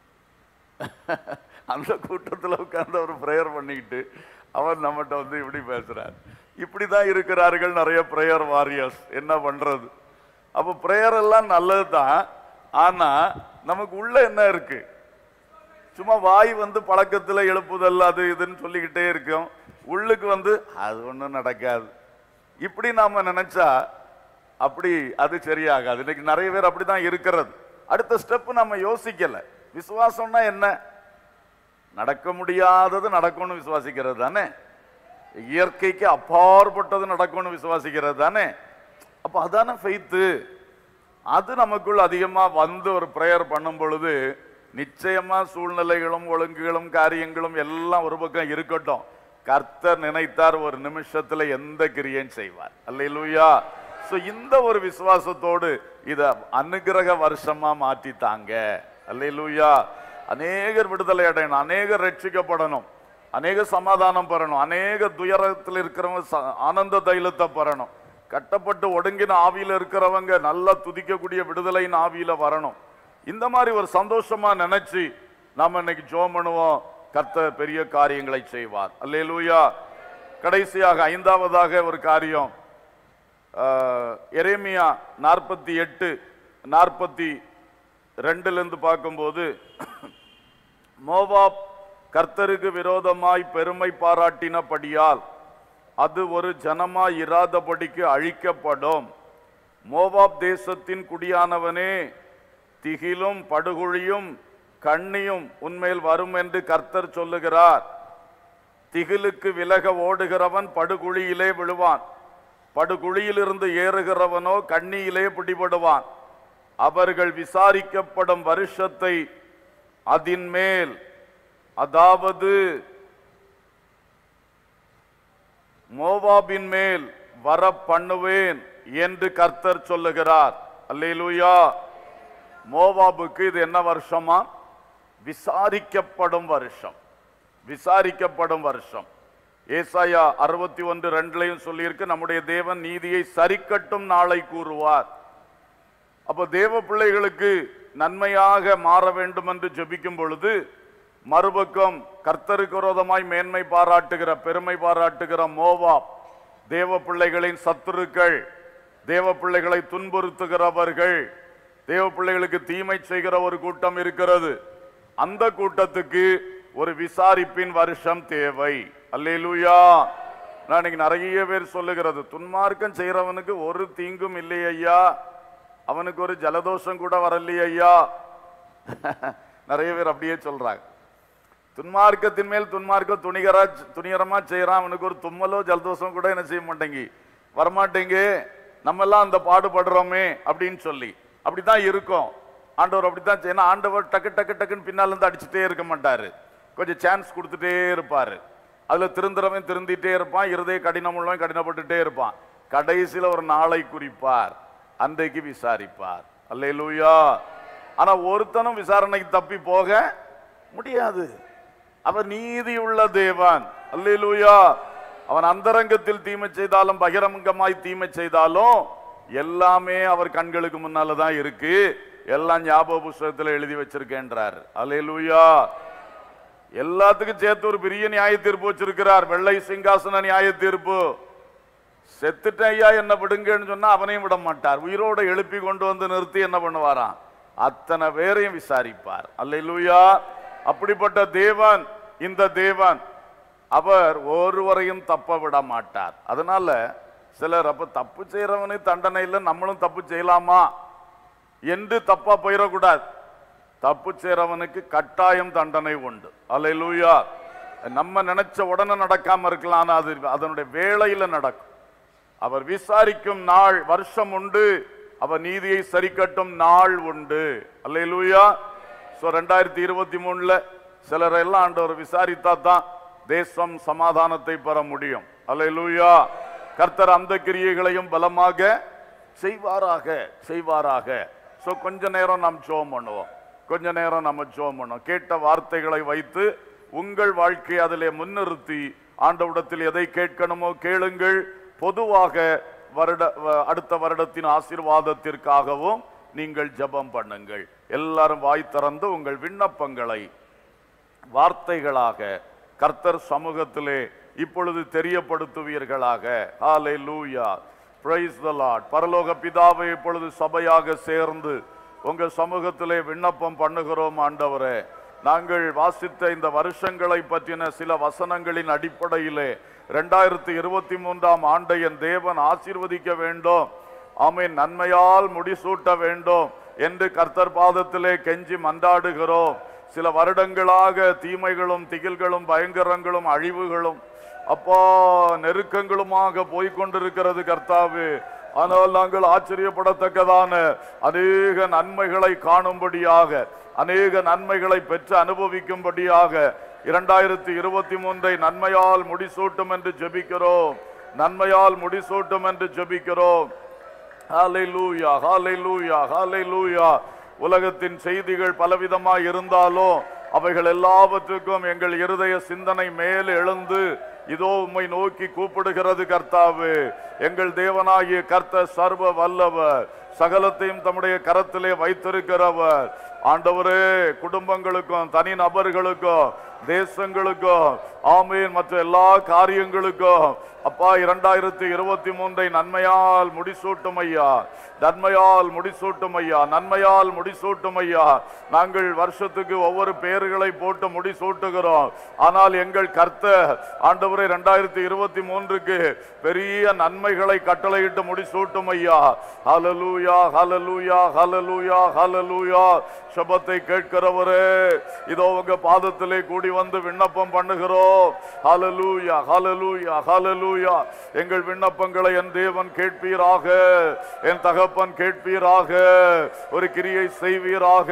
அந்த கூட்டத்தில் உட்கார்ந்து அவர் ப்ரேயர் பண்ணிக்கிட்டு அவர் நம்மகிட்ட வந்து இப்படி பேசுறார் இப்படி தான் இருக்கிறார்கள் நிறைய ப்ரேயர் வாரியர்ஸ் என்ன பண்றது அப்போ ப்ரேயர் எல்லாம் நல்லது தான் ஆனா நமக்கு உள்ள என்ன இருக்கு சும்மா வாய் வந்து பழக்கத்தில் எழுப்புதல் அது இதுன்னு சொல்லிக்கிட்டே இருக்கும் உள்ளுக்கு வந்து அது ஒன்றும் நடக்காது இப்படி நாம நினைச்சா அப்படி அது சரியாகாது இன்னைக்கு நிறைய பேர் அப்படிதான் இருக்கிறது அடுத்த ஸ்டெப் நம்ம யோசிக்கல விசுவாசம்னா என்ன நடக்க முடியாதது நடக்கும்னு விசுவாசிக்கிறது தானே இயற்கைக்கு அப்பாற்பட்டது நடக்கும்னு விசுவாசிக்கிறது தானே அப்ப அதானே ஃபெய்த்து அது நமக்குள் அதிகமா வந்து ஒரு ப்ரேயர் பண்ணும் பொழுது நிச்சயமா சூழ்நிலைகளும் ஒழுங்குகளும் காரியங்களும் எல்லாம் ஒரு பக்கம் இருக்கட்டும் கர்த்தர் நினைத்தார் ஒரு நிமிஷத்துல எந்த கிரியையும் செய்வார் அல்லேலூயா சோ இந்த ஒரு விசுவாசத்தோடு இத அனுகிரக வருஷமா மாத்தித்தாங்க அல்லேலூயா அநேகர் விடுதலை அடையணும் அநேகர் ரட்சிக்கப்படணும் அநேக சமாதானம் பெறணும் அநேக துயரத்தில் இருக்கிறவங்க ச- ஆனந்த தைலத்தை பெறணும் கட்டப்பட்டு ஒடுங்கின ஆவியில இருக்கிறவங்க நல்லா துதிக்கக்கூடிய விடுதலையின் ஆவியில வரணும் இந்த மாதிரி ஒரு சந்தோஷமா நினைச்சு நாம இன்னைக்கு ஜோம் பண்ணுவோம் கர்த்தர் பெரிய காரியங்களை செய்வார் அல்லேலூயா கடைசியாக ஐந்தாவதாக ஒரு காரியம் ஆஹ், எரேமியா நாற்பத்தி எட்டு நாற்பத்தி ரெண்டுலேருந்து பார்க்கும்போது மோவாப் கர்த்தருக்கு விரோதமாய் பெருமை பாராட்டினபடியால் அது ஒரு ஜனமாய் இராதபடிக்கு அழிக்கப்படும் மோவாப் தேசத்தின் குடியானவனே திகிலும் படுகுழியும் கண்ணியும் உன்மேல் வரும் என்று கர்த்தர் சொல்லுகிறார் திகிலுக்கு விலக ஓடுகிறவன் படுகுழியிலே விழுவான் படுகுழியிலிருந்து ஏறுகிறவனோ கண்ணியிலே பிடிபடுவான் அவர்கள் விசாரிக்கப்படும் வருஷத்தை அதின்மேல் அதாவது மோவாபின் மேல் வர பண்ணுவேன் என்று கர்த்தர் சொல்லுகிறார் அல்லேலூயா மோவாபுக்கு இது என்ன வருஷமா விசாரிக்கப்படும் வருஷம் விசாரிக்கப்படும் வருஷம் ஏசாயா அறுபத்தி ஒன்று ரெண்டுலையும் சொல்லியிருக்கு நம்முடைய தேவன் நீதியை சரிக்கட்டும் நாளை கூறுவார் அப்போ தேவ பிள்ளைகளுக்கு நன்மையாக மாற வேண்டும் என்று ஜெபிக்கும் பொழுது மறுபக்கம் கர்த்தருக்கு விரோதமாய் மேன்மை பாராட்டுகிற பெருமை பாராட்டுகிற மோவாப் தேவ பிள்ளைகளின் சத்துருக்கள் தேவ பிள்ளைகளை துன்புறுத்துகிறவர்கள் தேவ பிள்ளைகளுக்கு தீமை செய்கிற ஒரு கூட்டம் இருக்கிறது அந்த கூட்டத்துக்கு ஒரு விசாரிப்பின் வருஷம் தேவை அல்லேலூயா நான் இன்னைக்கு நிறைய பேர் சொல்லுகிறது துன்மார்க்கம் செய்யறவனுக்கு ஒரு தீங்கும் இல்லை ஐயா அவனுக்கு ஒரு ஜலதோஷம் கூட வரலையே ஐயா நிறைய பேர் அப்படியே சொல்றாங்க துன்மார்க்கத்தின் மேல் துன்மார்க்கம் துணிகரா துணிகரமா செய்யறான் அவனுக்கு ஒரு தும்மலோ ஜலதோஷம் கூட என்ன செய்ய மாட்டேங்கி வரமாட்டேங்க நம்ம எல்லாம் அந்த பாடுபடுறோமே அப்படின்னு சொல்லி அப்படித்தான் இருக்கும் ஆண்டவர் அப்படித்தான் செய்யணும் ஆண்டவர் டக்கு டக்கு டக்குன்னு பின்னால இருந்து அடிச்சுட்டே இருக்க மாட்டாரு கொஞ்சம் சான்ஸ் கொடுத்துட்டே இருப்பாரு அதுல திருந்துறவன் திருந்திட்டே இருப்பான் இருதய கடினம் உள்ளவன் கடினப்பட்டுட்டே இருப்பான் கடைசியில ஒரு நாளை குறிப்பார் அன்றைக்கு விசாரிப்பார் அல்லேலூயா ஆனா ஒருத்தனும் விசாரணைக்கு தப்பி போக முடியாது அவர் நீதி உள்ள தேவன் அல்லேலூயா அவன் அந்தரங்கத்தில் தீமை செய்தாலும் பகிரங்கமாய் தீமை செய்தாலும் எல்லாமே அவர் கண்களுக்கு முன்னால தான் இருக்கு எல்லாம் ஞாபக புஸ்தகத்துல எழுதி வச்சிருக்கேன்றார் அல்லேலூயா எல்லாத்துக்கும் சேர்த்து ஒரு பெரிய நியாய தீர்ப்பு வச்சிருக்கிறார் வெள்ளை சிங்காசன நியாய தீர்ப்பு செத்துட்டேன் ஐயா என்ன விடுங்கன்னு சொன்னா அவனையும் விட மாட்டார் உயிரோட எழுப்பி கொண்டு வந்து நிறுத்தி என்ன பண்ணுவாராம் அத்தனை பேரையும் விசாரிப்பார் அல்லேலூயா அப்படிப்பட்ட தேவன் இந்த தேவன் அவர் ஒருவரையும் தப்ப விட மாட்டார் அதனால சிலர் அப்ப தப்பு செய்யறவனுக்கு தண்டனை இல்லை நம்மளும் தப்பு செய்யலாமா என்று தப்பா போயிடக்கூடாது தப்பு செய்றவனுக்கு கட்டாயம் தண்டனை உண்டு அல்லேலூயா நம்ம நினைச்ச உடனே நடக்காம இருக்கலாம் ஆனா அது அதனுடைய வேளையில நடக்கும் அவர் விசாரிக்கும் நாள் வருஷம் உண்டு அவர் நீதியை சரிக்கட்டும் நாள் உண்டு அல்லேலூயா சோ ரெண்டாயிரத்தி இருபத்தி மூணுல சிலர் எல்லாம் ஆண்டவர் விசாரித்தா தான் தேசம் சமாதானத்தை பெற முடியும் அல்லேலூயா கர்த்தர் அந்த கிரியைகளையும் பலமாக செய்வாராக செய்வாராக சோ கொஞ்ச நேரம் நாம் ஜோம் பண்ணுவோம் கொஞ்ச நேரம் நம்ம ஜோம் பண்ணுவோம் கேட்ட வார்த்தைகளை வைத்து உங்கள் வாழ்க்கையை அதிலே முன்னிறுத்தி ஆண்டவிடத்தில் எதை கேட்கணுமோ கேளுங்கள் பொதுவாக வருட வ- அடுத்த வருடத்தின் ஆசீர்வாதத்திற்காகவும் நீங்கள் ஜெபம் பண்ணுங்கள் எல்லாரும் வாய் திறந்து உங்கள் விண்ணப்பங்களை வார்த்தைகளாக கர்த்தர் சமூகத்திலே இப்பொழுது தெரியப்படுத்துவீர்களாக ஹalleluya praise the lord பரலோக பிதாவை இப்பொழுது சபையாக சேர்ந்து உங்க சமூகத்திலே விண்ணப்பம் பண்ணுகிறோம் ஆண்டவரே நாங்கள் வாசித்த இந்த வருஷங்களை பற்றின சில வசனங்களின் அடிப்படையிலே ரெண்டாயிரத்தி இருபத்தி மூன்றாம் ஆண்டை என் தேவன் ஆசீர்வதிக்க வேண்டும் ஆமென் நன்மையால் முடிசூட்ட வேண்டும் என்று கர்த்தர் பாதத்திலே கெஞ்சி மன்றாடுகிறோம் சில வருடங்களாக தீமைகளும் திகில்களும் பயங்கரங்களும் அழிவுகளும் அப்பா நெருக்கங்களுமாக போய்க்கொண்டிருக்கிறது கர்த்தாவே ஆனால் நாங்கள் ஆச்சரியப்படத்தக்கதான அநேக நன்மைகளை காணும்படியாக அநேக நன்மைகளை பெற்று அனுபவிக்கும்படியாக இரண்டாயிரத்தி இருபத்தி மூன்றை நன்மையால் முடிசூட்டும் என்று ஜெபிக்கிறோம் நன்மையால் முடிசூட்டும் என்று ஜெபிக்கிறோம் ஹalleluya ஹalleluya ஹalleluya உலகத்தின் செய்திகள் பலவிதமாய் இருந்தாலும் அவைகள் எல்லாவற்றுக்கும் எங்கள் இருதய சிந்தனை மேல் எழுந்து இதோ உம்மை நோக்கி கூப்பிடுகிறது கர்த்தாவே எங்கள் தேவனாகிய கர்த்தர் சர்வ வல்லவர் சகலத்தையும் தம்முடைய கரத்திலே வைத்திருக்கிறவர் ஆண்டவரே குடும்பங்களுக்கும் தனி நபர்களுக்கும் தேசங்களுக்கும் ஆமீன் மற்ற எல்லா காரியங்களுக்கும் அப்பா இரண்டாயிரத்தி இருபத்தி மூன்றை நன்மையால் முடிசூட்டும் ஐயா நன்மையால் முடிசூட்டும் ஐயா நன்மையால் முடிசூட்டும் ஐயா நாங்கள் வருஷத்துக்கு ஒவ்வொரு பெயர்களை போட்டு முடிசூட்டுகிறோம் ஆனால் எங்கள் கர்த்தர் ஆண்டவரை இரண்டாயிரத்தி இருபத்தி மூன்றுக்கு பெரிய நன்மைகளை கட்டளையிட்டு முடிசூட்டும் ஐயா ஹalleluya ஹalleluya ஹalleluya ஹalleluya சபத்தை கேட்கிறவரே இதோ உங்க பாதத்திலே கூடி வந்து விண்ணப்பம் பண்ணுகிறோம் ஹalleluya ஹalleluya ஹalleluya எங்கள் விண்ணப்பங்களை என் தேவன் கேட்பீராக என் தகப்பன் கேட்பீராக ஒரு கிரியை செய்வீராக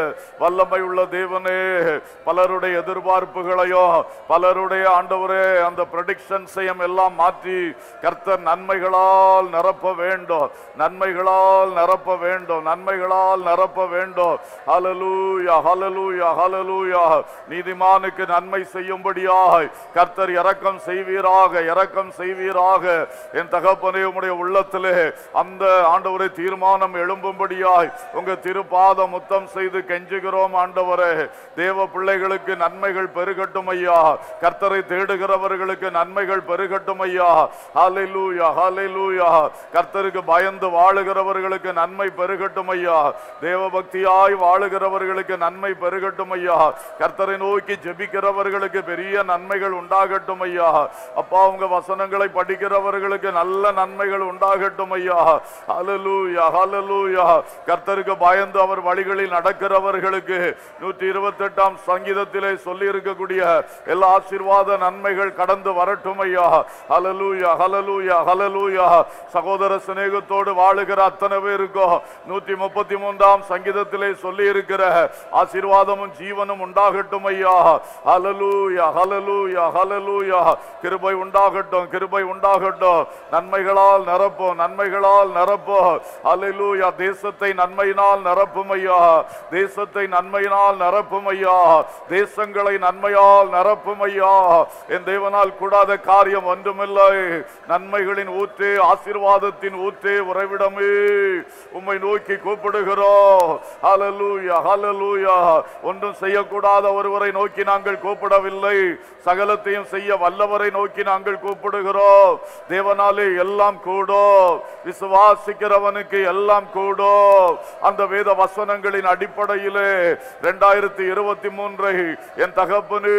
வல்லமை உள்ள தேவனே பலருடைய எதிர்பார்ப்புகளையும் பலருடைய ஆண்டவரே அந்த ப்ரொடிக்ஷன்ஸையும் எல்லாம் மாற்றி கர்த்தர் நன்மைகளால் நிரப்ப வேண்டும் நன்மைகளால் நிரப்ப வேண்டும் நன்மைகளால் நிரப்ப வேண்டும் ஹalleluya ஹalleluya ஹalleluya நீதிமானுக்கு நன்மை செய்யும்படியாய் கர்த்தர் இரக்கம் செய்வீராக இரக்கம் செய்வீராக என் தகப்பனே உம்முடைய உள்ளத்திலே அந்த ஆண்டவரை தீர்மானம் எழும்பும்படியாய் உங்க திருப்பாத முத்தம் செய்து கெஞ்சுகிறோம் ஆண்டவரே தேவ பிள்ளைகளுக்கு நன்மைகள் பெருகட்டும் ஐயா கர்த்தரை தேடுகிறவர்களுக்கு நன்மைகள் பெருகட்டும் ஐயா ஹalleluya ஹalleluya கர்த்தருக்கு பயந்து வாழுகிறவர்களுக்கு நன்மை பெருகட்டும் ஐயா தேவ பக்தியாய் வாழுகிறவர்களுக்கு நன்மை பெருகட்டும் ஐயா கர்த்தரை நோக்கி ஜெபிக்கிறவர்களுக்கு பெரிய நன்மைகள் உண்டாகட்டும் ஐயா அப்பா உங்க வசனங்களை படிக்கிறவர்களுக்கு நல்ல நன்மைகள் உண்டாகட்டும் ஐயா ஹalleluya ஹalleluya கர்த்தருக்கு பயந்து அவர் வழிகளில் நடக்கிறவர்களுக்கு நூற்றி இருபத்தி எட்டாம் சங்கீதத்திலே சொல்லி இருக்கக்கூடிய எல்லா ஆசீர்வாத நன்மைகள் கடந்து வரட்டும் ஐயா ஹalleluya ஹalleluya ஹalleluya சகோதர சிநேகத்தோடு வாழுகிற அத்தனை பேருக்கும் நூற்றி முப்பத்தி மூன்றாம் சங்கீதத்திலே சொல்லி இருக்கிற ஆசீர்வாதமும் ஜீவனும் உண்டாகட்டும் ஐயா ஹalleluya ஹalleluya ஹalleluya கிருபை உண்டாகட்டும் கிருபை உண்டாகட்டும் நன்மைகளால் நிரப்பும் நன்மைகளால் நிரப்பும் ஹalleluya தேசத்தை நன்மையினால் நிரப்பும் ஐயா தேசத்தை நன்மையினால் நிரப்பும் ஐயா தேசங்களை நன்மையால் நிரப்பும் ஐயா என் தேவனால் கூடாத காரியம் ஒன்றுமில்லை நன்மைகளின் ஊற்றே ஆசீர்வாதத்தின் ஊற்றே உறைவிடமே உம்மை நோக்கி கூப்பிடுகிறோம் ஹalleluya ஹalleluya ஒன்றும் செய்யக்கூடாத ஒருவரை நோக்கி நாங்கள் கூப்பிடவில்லை சகலத்தையும் செய்ய வல்லவரை நோக்கி நாங்கள் கூப்பிடுகிறோம் தேவனாலே எல்லாம் கூடும் விசுவாசிக்கிறவனுக்கு எல்லாம் கூடும் அந்த வேத வசனங்களின் அடிப்படையிலே இரண்டாயிரத்தி இருபத்தி மூன்றை என் தகப்பனு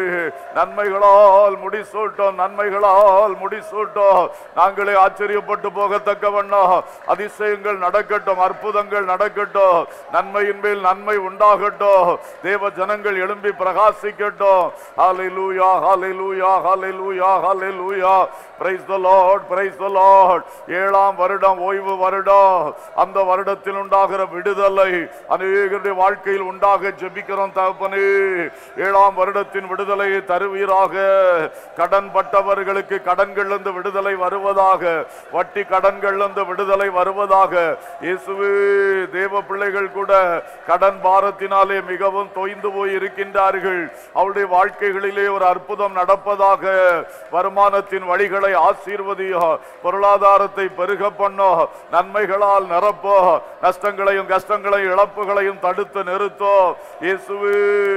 நன்மைகளால் முடிசூட்டும் நன்மைகளால் முடிசூட்டும் நாங்களே ஆச்சரியப்பட்டு போகத்தக்க வண்ணம் அதிசயங்கள் நடக்கட்டும் அற்புதங்கள் நடக்கட்டும் நன்மையின் மேல் நன்மை உண்டாகட்டும் தேவ ஜனங்கள் எழும்பி பிரகாசிக்கட்டும் ஹalleluya ஹalleluya ஹalleluya ஹalleluya ஹalleluya praise the lord praise the lord ஏழாம் வருடம் ஓய்வு வருடம் அந்த வருடத்தில் உண்டாகிற விடுதலை அநேகருடைய வாழ்க்கையில் உண்டாக ஜெபிக்கிறோம் தகப்பனே ஏழாம் வருடத்தின் விடுதலையை தருவீராக கடன் பட்டவர்களுக்கு கடன்களிலிருந்து விடுதலை வருவதாக வட்டி கடன்களிலிருந்து விடுதலை வருவதாக இயேசுவே தேவ பிள்ளைகள் கூட கடன் பாரத்தினாலே மிகவும் தொய்ந்து போய் இருக்கின்றார்கள் அவருடைய வாழ்க்கைகளிலே ஒரு அற்புதம் நடப்பதாக வருமானத்தின் வழிகளை ஆசீர்வதியோ பொருளாதாரத்தை பெருக பண்ணோ நன்மைகளால் நிரப்போ நஷ்டங்களையும் கஷ்டங்களையும் இழப்புகளையும் தடுத்து நிறுத்தோ இயேசுவே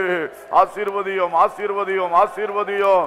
ஆசீர்வதியும் ஆசீர்வதியும் ஆசீர்வதியும்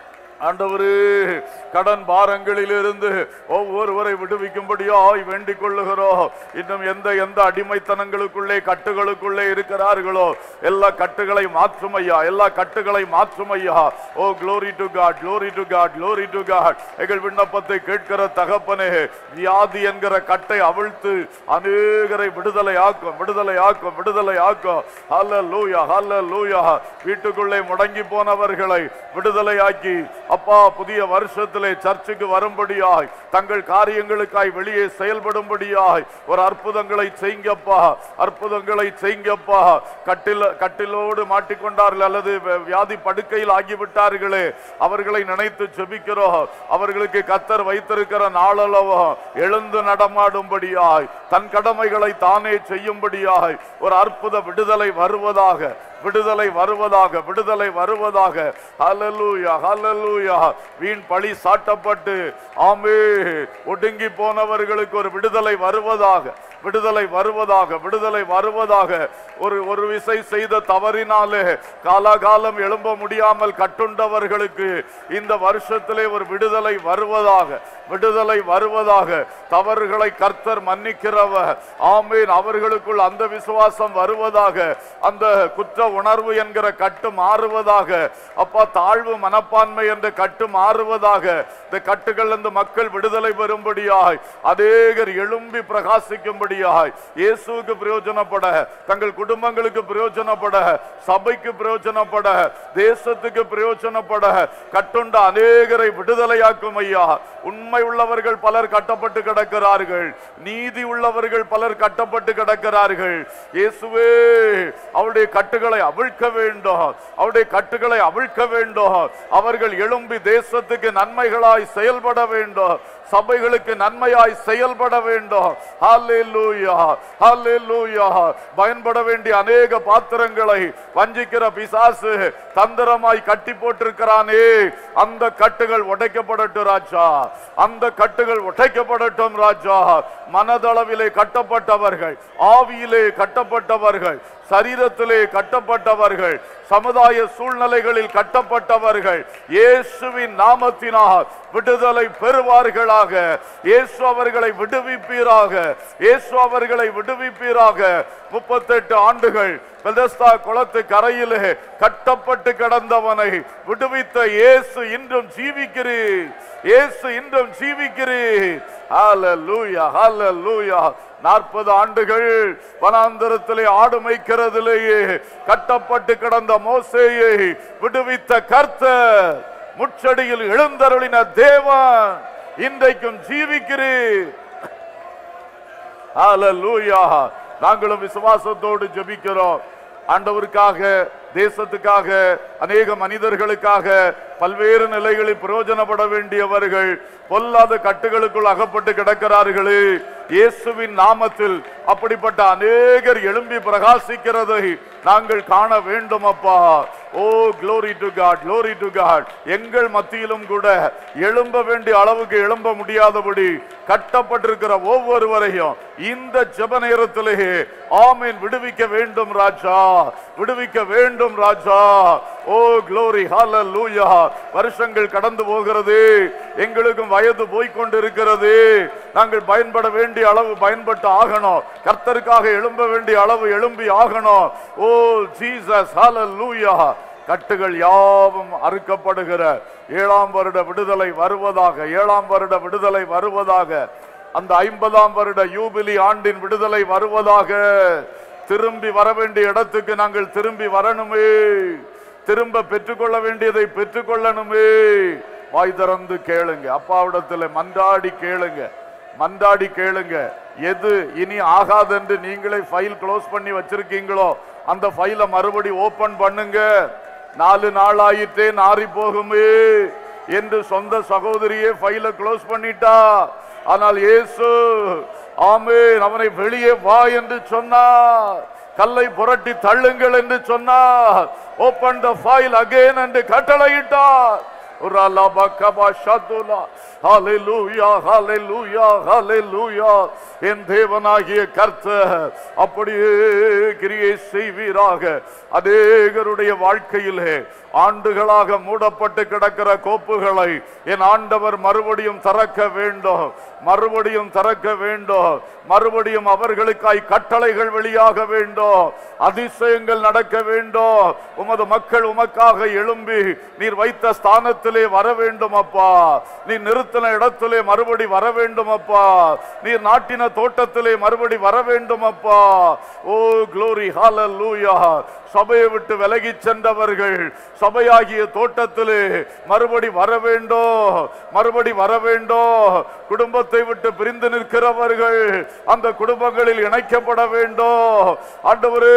ஆண்டவரே கடன் பாரங்களிலிருந்து ஒவ்வொருவரை விடுவிக்கும்படியாய் வேண்டிக் கொள்ளுகிறோம் இன்னும் எந்த எந்த அடிமைத்தனங்களுக்குள்ளே கட்டுகளுக்குள்ளே இருக்கிறார்களோ எல்லா கட்டுகளை மாற்றும் ஐயா எல்லா கட்டுகளை மாற்றும் ஐயா O glory to God glory to God glory to God எங்கள் விண்ணப்பத்தை கேட்கிற தகப்பனே வியாதி என்கிற கட்டை அவிழ்த்து அநேகரை விடுதலை ஆக்கும் விடுதலை ஆக்கும் விடுதலை ஆக்கும் ஹalleluya ஹalleluya வீட்டுக்குள்ளே முடங்கி போனவர்களை விடுதலையாக்கி அப்பா புதிய வருஷத்திலே சர்ச்சுக்கு வரும்படியாய் தங்கள் காரியங்களுக்காய் வெளியே செயல்படும்படியாய் ஒரு அற்புதங்களை செய்ங்கப்பா அற்புதங்களை செய்ங்கப்பா கட்டில் கட்டிலோடு மாட்டிக்கொண்டார்கள் அல்லது வி- வியாதி படுக்கையில் ஆகிவிட்டார்களே அவர்களை நினைத்து ஜெபிக்கிறோம் அவர்களுக்கு கத்தர் வைத்திருக்கிற நாளளவோ எழுந்து நடமாடும்படியாய் தன் கடமைகளை தானே செய்யும்படியாய் ஒரு அற்புத விடுதலை வருவதாக விடுதலை வருவதாக விடுதலை வருவதாக ஹalleluya ஹalleluya வீண் பழி சாட்டப்பட்டு ஆமே ஒடுங்கி போனவர்களுக்கு ஒரு விடுதலை வருவதாக விடுதலை வருவதாக விடுதலை வருவதாக ஒரு ஒரு விசை செய்த தவறினாலே காலாகாலம் எழும்ப முடியாமல் கட்டுண்டவர்களுக்கு இந்த வருஷத்திலே ஒரு விடுதலை வருவதாக விடுதலை வருவதாக தவறுகளை கர்த்தர் மன்னிக்கிறவர் ஆமீன் அவர்களுக்குள் அந்த விசுவாசம் வருவதாக அந்த குற்ற உணர்வு என்கிற கட்டு மாறுவதாக அப்பா தாழ்வு மனப்பான்மை என்ற கட்டு மாறுவதாக இந்த கட்டுகள் இருந்து மக்கள் விடுதலை பெறும்படியாய் அநேகர் எழும்பி பிரகாசிக்கும்படியாய் இயேசுவுக்கு பிரயோஜனப்பட தங்கள் குடும்பங்களுக்கு பிரயோஜனப்பட சபைக்கு பிரயோஜனப்பட தேசத்துக்கு பிரயோஜனப்பட கட்டுண்ட அநேகரை விடுதலையாக்கும் ஐயா உண்மை உள்ளவர்கள் பலர் கட்டப்பட்டு கிடக்கிறார்கள் நீதி உள்ளவர்கள் பலர் கட்டப்பட்டு கிடக்கிறார்கள் இயேசுவே அவருடைய கட்டுகளை அவிழ்க்க வேண்டும் அவருடைய கட்டுகளை அவிழ்க்க வேண்டும் அவர்கள் எழும்பி தேசத்துக்கு நன்மைகளாய் செயல்பட வேண்டும் சபைகளுக்கு நன்மையாய் செயல்பட வேண்டும் ஹalleluya ஹalleluya பயன்பட வேண்டிய அநேக பாத்திரங்களை வஞ்சிக்கிற பிசாசு தந்திரமாய் கட்டி போட்டிருக்கிறானே அந்த கட்டுகள் உடைக்கப்படட்டும் ராஜா அந்த கட்டுகள் உடைக்கப்படட்டும் ராஜா மனதளவிலே கட்டப்பட்டவர்கள் ஆவியிலே கட்டப்பட்டவர்கள் சரீரத்திலே கட்டப்பட்டவர்கள் சமுதாய சூழ்நிலைகளில் கட்டப்பட்டவர்கள் இயேசுவின் நாமத்தினால் விடுதலை பெறுவார்களாக இயேசு அவர்களை விடுவிப்பீராக இயேசு அவர்களை விடுவிப்பீராக முப்பத்தெட்டு ஆண்டுகள் பெதஸ்தா குளத்து கரையிலே கட்டப்பட்டு கிடந்தவனை விடுவித்த இயேசு இன்றும் ஜீவிக்கிறீர் இயேசு இன்றும் ஜீவிக்கிறீர் ஹalleluya ஹalleluya நாற்பது ஆண்டுகள் வனாந்தரத்திலே ஆடு மேய்க்கிறதிலேயே கட்டப்பட்டு கிடந்த மோசேயை விடுவித்த கர்த்தர் முச்சடியில் எழுந்தருளின தேவன் இன்றைக்கும் ஜீவிக்கிறீர் ஹalleluya நாங்களும் விசுவாசத்தோடு ஜெபிக்கிறோம் ஆண்டவருக்காக தேசத்துக்காக அநேக மனிதர்களுக்காக பல்வேறு நிலைகளில் பிரயோஜனப்பட வேண்டியவர்கள் பொல்லாத கட்டுகளுக்குள் அகப்பட்டு கிடக்கிறார்களே இயேசுவின் நாமத்தில் அப்படிப்பட்ட அநேகர் எழும்பி பிரகாசிக்கிறதை நாங்கள் காண வேண்டும் அப்பா O glory to God glory to God எங்கள் மத்தியிலும் கூட எழும்ப வேண்டிய அளவுக்கு எழும்ப முடியாதபடி கட்டப்பட்டிருக்கிற ஒவ்வொருவரையும் இந்த ஜெப நேரத்திலேயே ஆமீன் விடுவிக்க வேண்டும் ராஜா விடுவிக்க வேண்டும் ராஜா ஓ glory hallelujah வருஷங்கள் கடந்து போகிறது எங்களுக்கும் வயது போய்க்கொண்டிருக்கிறது நாங்கள் பயன்பட வேண்டிய அளவு பயன்பட்டு ஆகணும் கர்த்தருக்காக எழும்ப வேண்டிய அளவு எழும்பி ஆகணும் ஓ ஜீசஸ் ஹalleluya கட்டுகள் யாவும் அறுக்கப்படுகிற ஏழாம் வருட விடுதலை வருவதாக ஏழாம் வருட விடுதலை வருவதாக அந்த ஐம்பதாம் வருட யூபிலி ஆண்டின் விடுதலை வருவதாக திரும்பி வர வேண்டிய இடத்துக்கு நாங்கள் திரும்பி வரணுமே திரும்ப பெற்றுக்கொள்ள வேண்டியதை பெற்றுக்கொள்ளணுமே வாய் திறந்து கேளுங்க அப்பாவிடத்துல மன்றாடி கேளுங்க மன்றாடி கேளுங்க எது இனி ஆகாதென்று நீங்களே ஃபைல் க்ளோஸ் பண்ணி வச்சிருக்கீங்களோ அந்த ஃபைலை மறுபடி ஓபன் பண்ணுங்க நாலு நாள் ஆயிட்டே நாறி போகுமே என்று சொந்த சகோதரியே ஃபைலை க்ளோஸ் பண்ணிட்டா ஆனால் இயேசு ஆமென் அவனை வெளியே வா என்று சொன்னார் கல்லை புரட்டி தள்ளுங்கள் என்று சொன்னார் ஓபன் த ஃபைல் அகைன் என்று கட்டளையிட்டார் உரலா பக்கபா ஷதுலா ஹalleluya ஹalleluya ஹalleluya என் தேவனாகிய கர்த்தர் அப்படியே கிரியை செய்வீராக அநேகருடைய வாழ்க்கையிலே ஆண்டுகளாக மூடப்பட்டு கிடக்கிற கோப்புகளை என் ஆண்டவர் மறுபடியும் திறக்க வேண்டும் மறுபடியும் திறக்க வேண்டும் மறுபடியும் அவர்களுக்காய் கட்டளைகள் வெளியாக வேண்டும் அதிசயங்கள் நடக்க வேண்டும் உமது மக்கள் உமக்காக எழும்பி நீர் வைத்த ஸ்தானத்திலே வர வேண்டும் அப்பா நீ நிறுத்தின இடத்திலே மறுபடி வர வேண்டும் அப்பா நீர் நாட்டின தோட்டத்திலே மறுபடி வர வேண்டும் அப்பா ஓ க்ளோரி ஹalleluya சபையை விட்டு விலகி சென்றவர்கள் சபையாகிய தோட்டத்திலே மறுபடி வர வேண்டும் மறுபடி வர வேண்டும் குடும்பத்தை விட்டு பிரிந்து நிற்கிறவர்கள் அந்த குடும்பங்களில் இணைக்கப்பட வேண்டும் ஆண்டவரே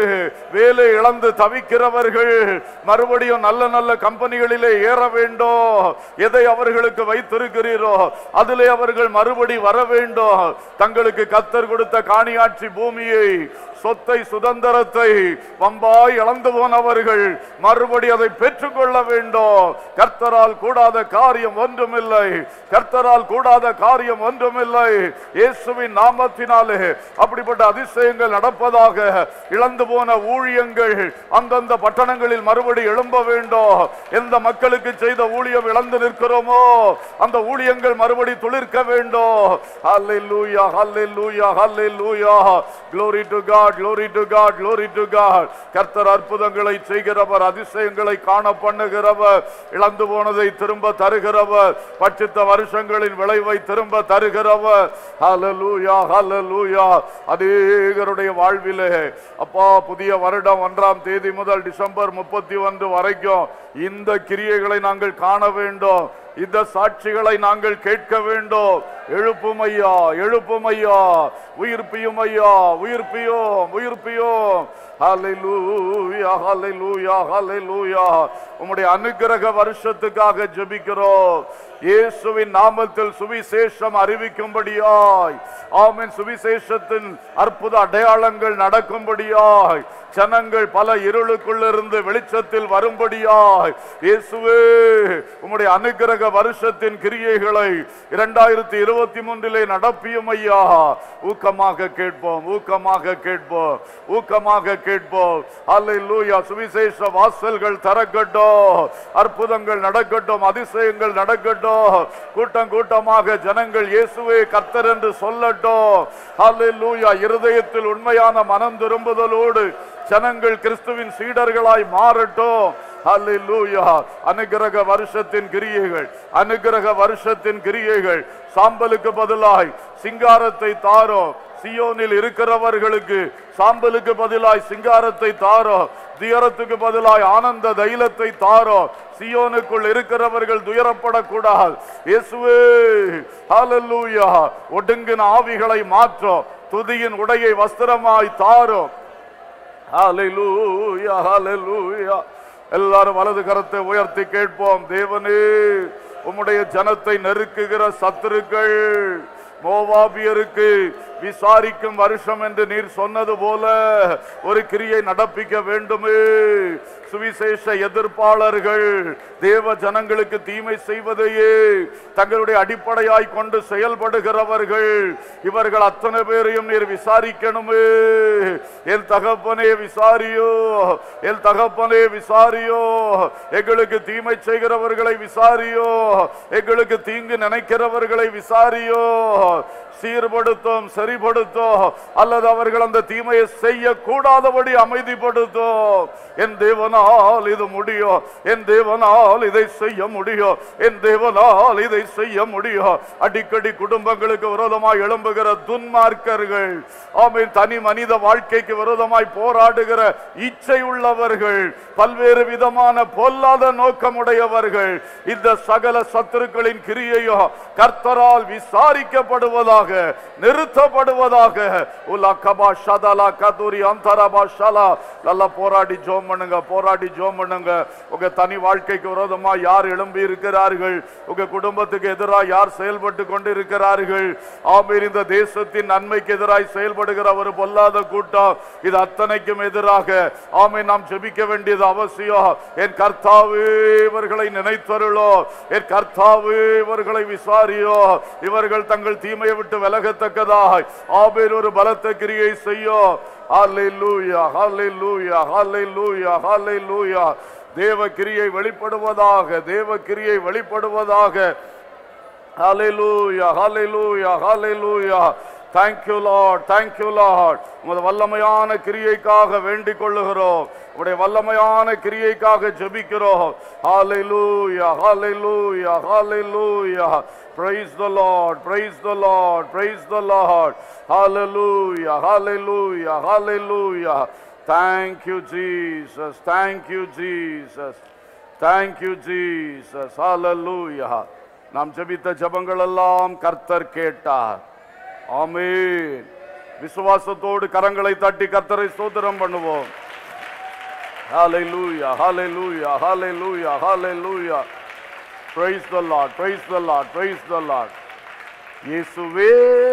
வேலை இழந்து தவிக்கிறவர்கள் மறுபடியும் நல்ல நல்ல கம்பெனிகளிலே ஏற வேண்டும் எதை அவர்களுக்கு வைத்திருக்கிறீரோ அதிலே அவர்கள் மறுபடி வர வேண்டும் தங்களுக்கு கத்தர் கொடுத்த காணியாட்சி பூமியை சொத்தை சுதந்திரத்தை வம்பாய் இழந்து போனவர்கள் மறுபடி அதை பெற்றுக்கொள்ள வேண்டும் கர்த்தரால் கூடாத காரியம் ஒன்றுமில்லை கர்த்தரால் கூடாத காரியம் ஒன்றுமில்லை இயேசுவின் நாமத்தினாலே அப்படிப்பட்ட அதிசயங்கள் நடப்பதாக இழந்து போன ஊழியங்கள் அந்தந்த பட்டணங்களில் மறுபடி எழும்ப வேண்டும் எந்த மக்களுக்கு செய்த ஊழியம் இழந்து நிற்கிறோமோ அந்த ஊழியங்கள் மறுபடி துளிர்க்க வேண்டும் ஹalleluya ஹalleluya ஹalleluya glory to god glory to god glory to god கர்த்தர் அற்புதங்களை செய்கிறவர் அதிசயங்களை காண பண்ணுகிறவர் இழந்து போனதை திரும்ப தருகிறவர் பட்சித்த வருஷங்களின் விளைவை திரும்ப தருகிறவர் ஹalleluya ஹalleluya அநேகருடைய வாழ்விலே அப்பா புதிய வருடம் ஒன்றாம் தேதி முதல் டிசம்பர் முப்பத்தி ஒன்று வரைக்கும் இந்த கிரியைகளை நாங்கள் காண வேண்டும் இந்த சாட்சிகளை நாங்கள் கேட்க வேண்டும் எழுப்பும் ஐயா எழுப்பும் ஐயா உயிர்ப்பியும் ஐயா உயிர்ப்பியும் உயிர்ப்பியும் ஹalleluya ஹalleluya ஹalleluya உம்முடைய அனுக்கிரக வருஷத்துக்காக ஜெபிக்கிறோம் இயேசுவின் நாமத்தில் சுவிசேஷம் அறிவிக்கும்படியாய் ஆமென் சுவிசேஷத்தின் அற்புத அடையாளங்கள் நடக்கும்படியாய் ஜனங்கள் பல இருளுக்குள்ளிருந்து வெளிச்சத்தில் வரும்படியாய் இயேசுவே உம்முடைய அனுக்கிரக வருஷத்தின் கிரியைகளை இரண்டாயிரத்தி இருபத்தி மூன்றிலே நடப்பியும் ஐயா ஊக்கமாக கேட்போம் ஊக்கமாக கேட்போம் ஊக்கமாக கேட்போம் அல்லேலூயா சுவிசேஷ வாசல்கள் திறக்கட்டும் அற்புதங்கள் நடக்கட்டும் அதிசயங்கள் நடக்கட்டும் கூட்டம் கூட்டமாக ஜனங்கள் இயேசுவே கர்த்தர் என்று சொல்லட்டும் அல்லேலூயா இருதயத்தில் உண்மையான மனம் திரும்புதலோடு ஜனங்கள் கிறிஸ்துவின் சீடர்களாய் மாறட்டும் அல்லேலூயா அனுகிரக வருஷத்தின் கிரியைகள் அனுகிரக வருஷத்தின் கிரியைகள் சாம்பலுக்கு பதிலாய் சிங்காரத்தை தாரோம் சியோனில் இருக்கிறவர்களுக்கு சாம்பலுக்கு பதிலாய் சிங்காரத்தை தாரோ துயரத்துக்கு பதிலாய் ஆனந்த தைலத்தை தாரோ சியோனுக்குள் இருக்கிறவர்கள் துயரப்படக்கூடாது இயேசுவே ஹalleluya ஒடுங்கின ஆவிகளை மாற்றோ துதியின் உடையை வஸ்திரமாய் தாரோ ஹalleluya ஹalleluya எல்லாரும் வலது கரத்தை உயர்த்தி கேட்போம் தேவனே உம்முடைய ஜனத்தை நெருக்குகிற சத்துருக்கள் மோவாபியருக்கு விசாரிக்கும் வருஷம் என்று நீர் சொன்னது போல ஒரு கிரியை நடப்பிக்க வேண்டுமே சுவிசேஷ எதிர்ப்பாளர்கள் தேவ ஜனங்களுக்கு தீமை செய்வதையே தங்களுடைய அடிப்படையாய் கொண்டு செயல்படுகிறவர்கள் இவர்கள் அத்தனை பேரையும் நீர் விசாரிக்கணுமே என் தகப்பனே விசாரியோ என் தகப்பனே விசாரியோ எங்களுக்கு தீமை செய்கிறவர்களை விசாரியோ எங்களுக்கு தீங்கு நினைக்கிறவர்களை விசாரியோ சீர்படுத்தும் சரிபடுத்தும் அல்லது அவர்கள் அந்த தீமையை செய்யக்கூடாதபடி அமைதிப்படுத்தும் என் தேவனால் இது முடியும் என் தேவனால் இதை செய்ய முடியும் என் தேவனால் இதை செய்ய முடியும் அடிக்கடி குடும்பங்களுக்கு விரோதமாய் எழும்புகிற துன்மார்க்கர்கள் ஆமீன் தனி மனித வாழ்க்கைக்கு விரோதமாய் போராடுகிற இச்சை உள்ளவர்கள் பல்வேறு விதமான பொல்லாத நோக்கமுடையவர்கள் இந்த சகல சத்துருக்களின் கிரியையோ கர்த்தரால் விசாரிக்கப்படுவதாக நிறுத்தப்படுவதாக உலகபா ஷதலா கதுரி அந்தரபா ஷலா நல்லா போராடி ஜோம் பண்ணுங்க போராடி ஜோம் பண்ணுங்க உங்க தனி வாழ்க்கைக்கு விரோதமா யார் எழும்பி இருக்கிறார்கள் உங்க குடும்பத்துக்கு எதிராக யார் செயல்பட்டு கொண்டிருக்கிறார்கள் ஆமீர் இந்த தேசத்தின் நன்மைக்கு எதிராய் செயல்படுகிற ஒரு பொல்லாத கூட்டம் இது அத்தனைக்கும் எதிராக ஆமை நாம் ஜெபிக்க வேண்டியது அவசியம் என் கர்த்தாவே இவர்களை நினைத்தருளோ என் கர்த்தாவே இவர்களை விசாரியோ இவர்கள் தங்கள் தீமையை விட்டு விலகத்தக்கதாய் ஆபேர் ஒரு பலத்த கிரியை செய்யோ ஹalleluya ஹalleluya ஹalleluya ஹalleluya தேவ கிரியை வெளிப்படுவதாக தேவ கிரியை வெளிப்படுவதாக ஹalleluya ஹalleluya ஹalleluya thank you lord thank you lord உமது வல்லமையான கிரியைக்காக வேண்டிக் கொள்ளுகிறோம் உடைய வல்லமையான கிரியைக்காக ஜெபிக்கிறோம் ஹalleluya ஹalleluya ஹalleluya praise the lord praise the lord praise the lord hallelujah hallelujah hallelujah thank you jesus thank you jesus thank you jesus hallelujah நாம் ஜெபித்த ஜெபங்கள் எல்லாம் கர்த்தர் கேட்டார் ஆமென் விசுவாசத்தோடு கரங்களை தட்டி கர்த்தரை ஸ்தோத்திரம் பண்ணுவோம் ஹalleluya hallelujah hallelujah hallelujah praise the lord praise the lord praise the lord இயேசுவே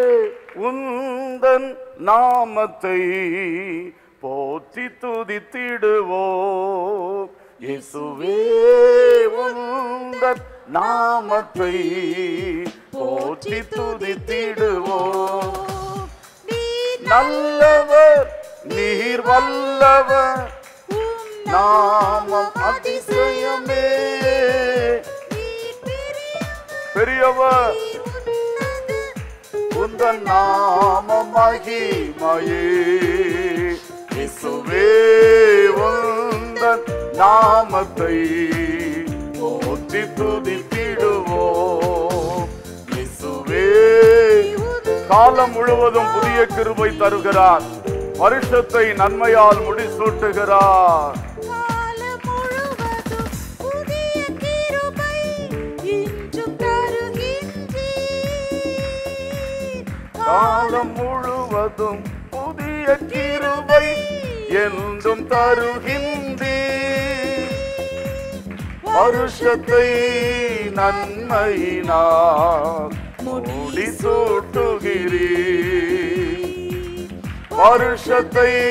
உந்தன் நாமத்தை போற்றி துதித்திடுவோம் இயேசுவே உந்தன் நாமத்தை போற்றி துதித்திடுவோம் நல்லவர் நீர் வல்லவர் நாமம் அதிசயமே பெரியவர் உந்தன் நாமம் மகிமையே இயேசுவே உந்தன் நாமத்தை போற்றி துதித்திடுவோம் இயேசுவே காலம் முழுவதும் புதிய கிருபை தருகிறார் வருஷத்தை நன்மையால் முடிசூட்டுகிறார் காலம் முழுவதும் புதிய கிருபை இன்றும் தருகின்றீர். காலம் முழுவதும் புதிய கிருபை என்றும் தருகின்றீர் வருஷத்தை நன்மையினால் மூடி சூட்டுகிறீர் வருஷத்தை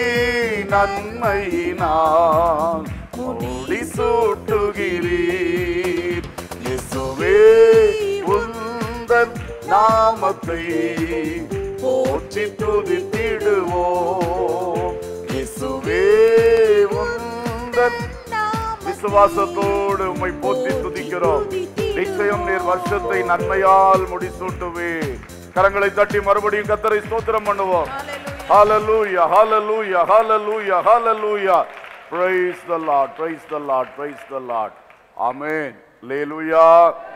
நன்மையினால் மூடி சூட்டுகிறீர் இயேசுவே உந்தன் நாமத்தை போற்றி துதித்திடுவோம் இயேசுவே உந்தன் விசுவாசத்தோடு உம்மை போற்றி துதிக்கிறோம் நிச்சயம் நீர் வருஷத்தை நன்மையால் முடிசூட்டுவே கரங்களை தட்டி மறுபடியும் கத்தரை ஸ்தோத்திரம் பண்ணுவோம் ஹalleluya hallelujah hallelujah hallelujah praise the lord praise the lord praise the lord amen hallelujah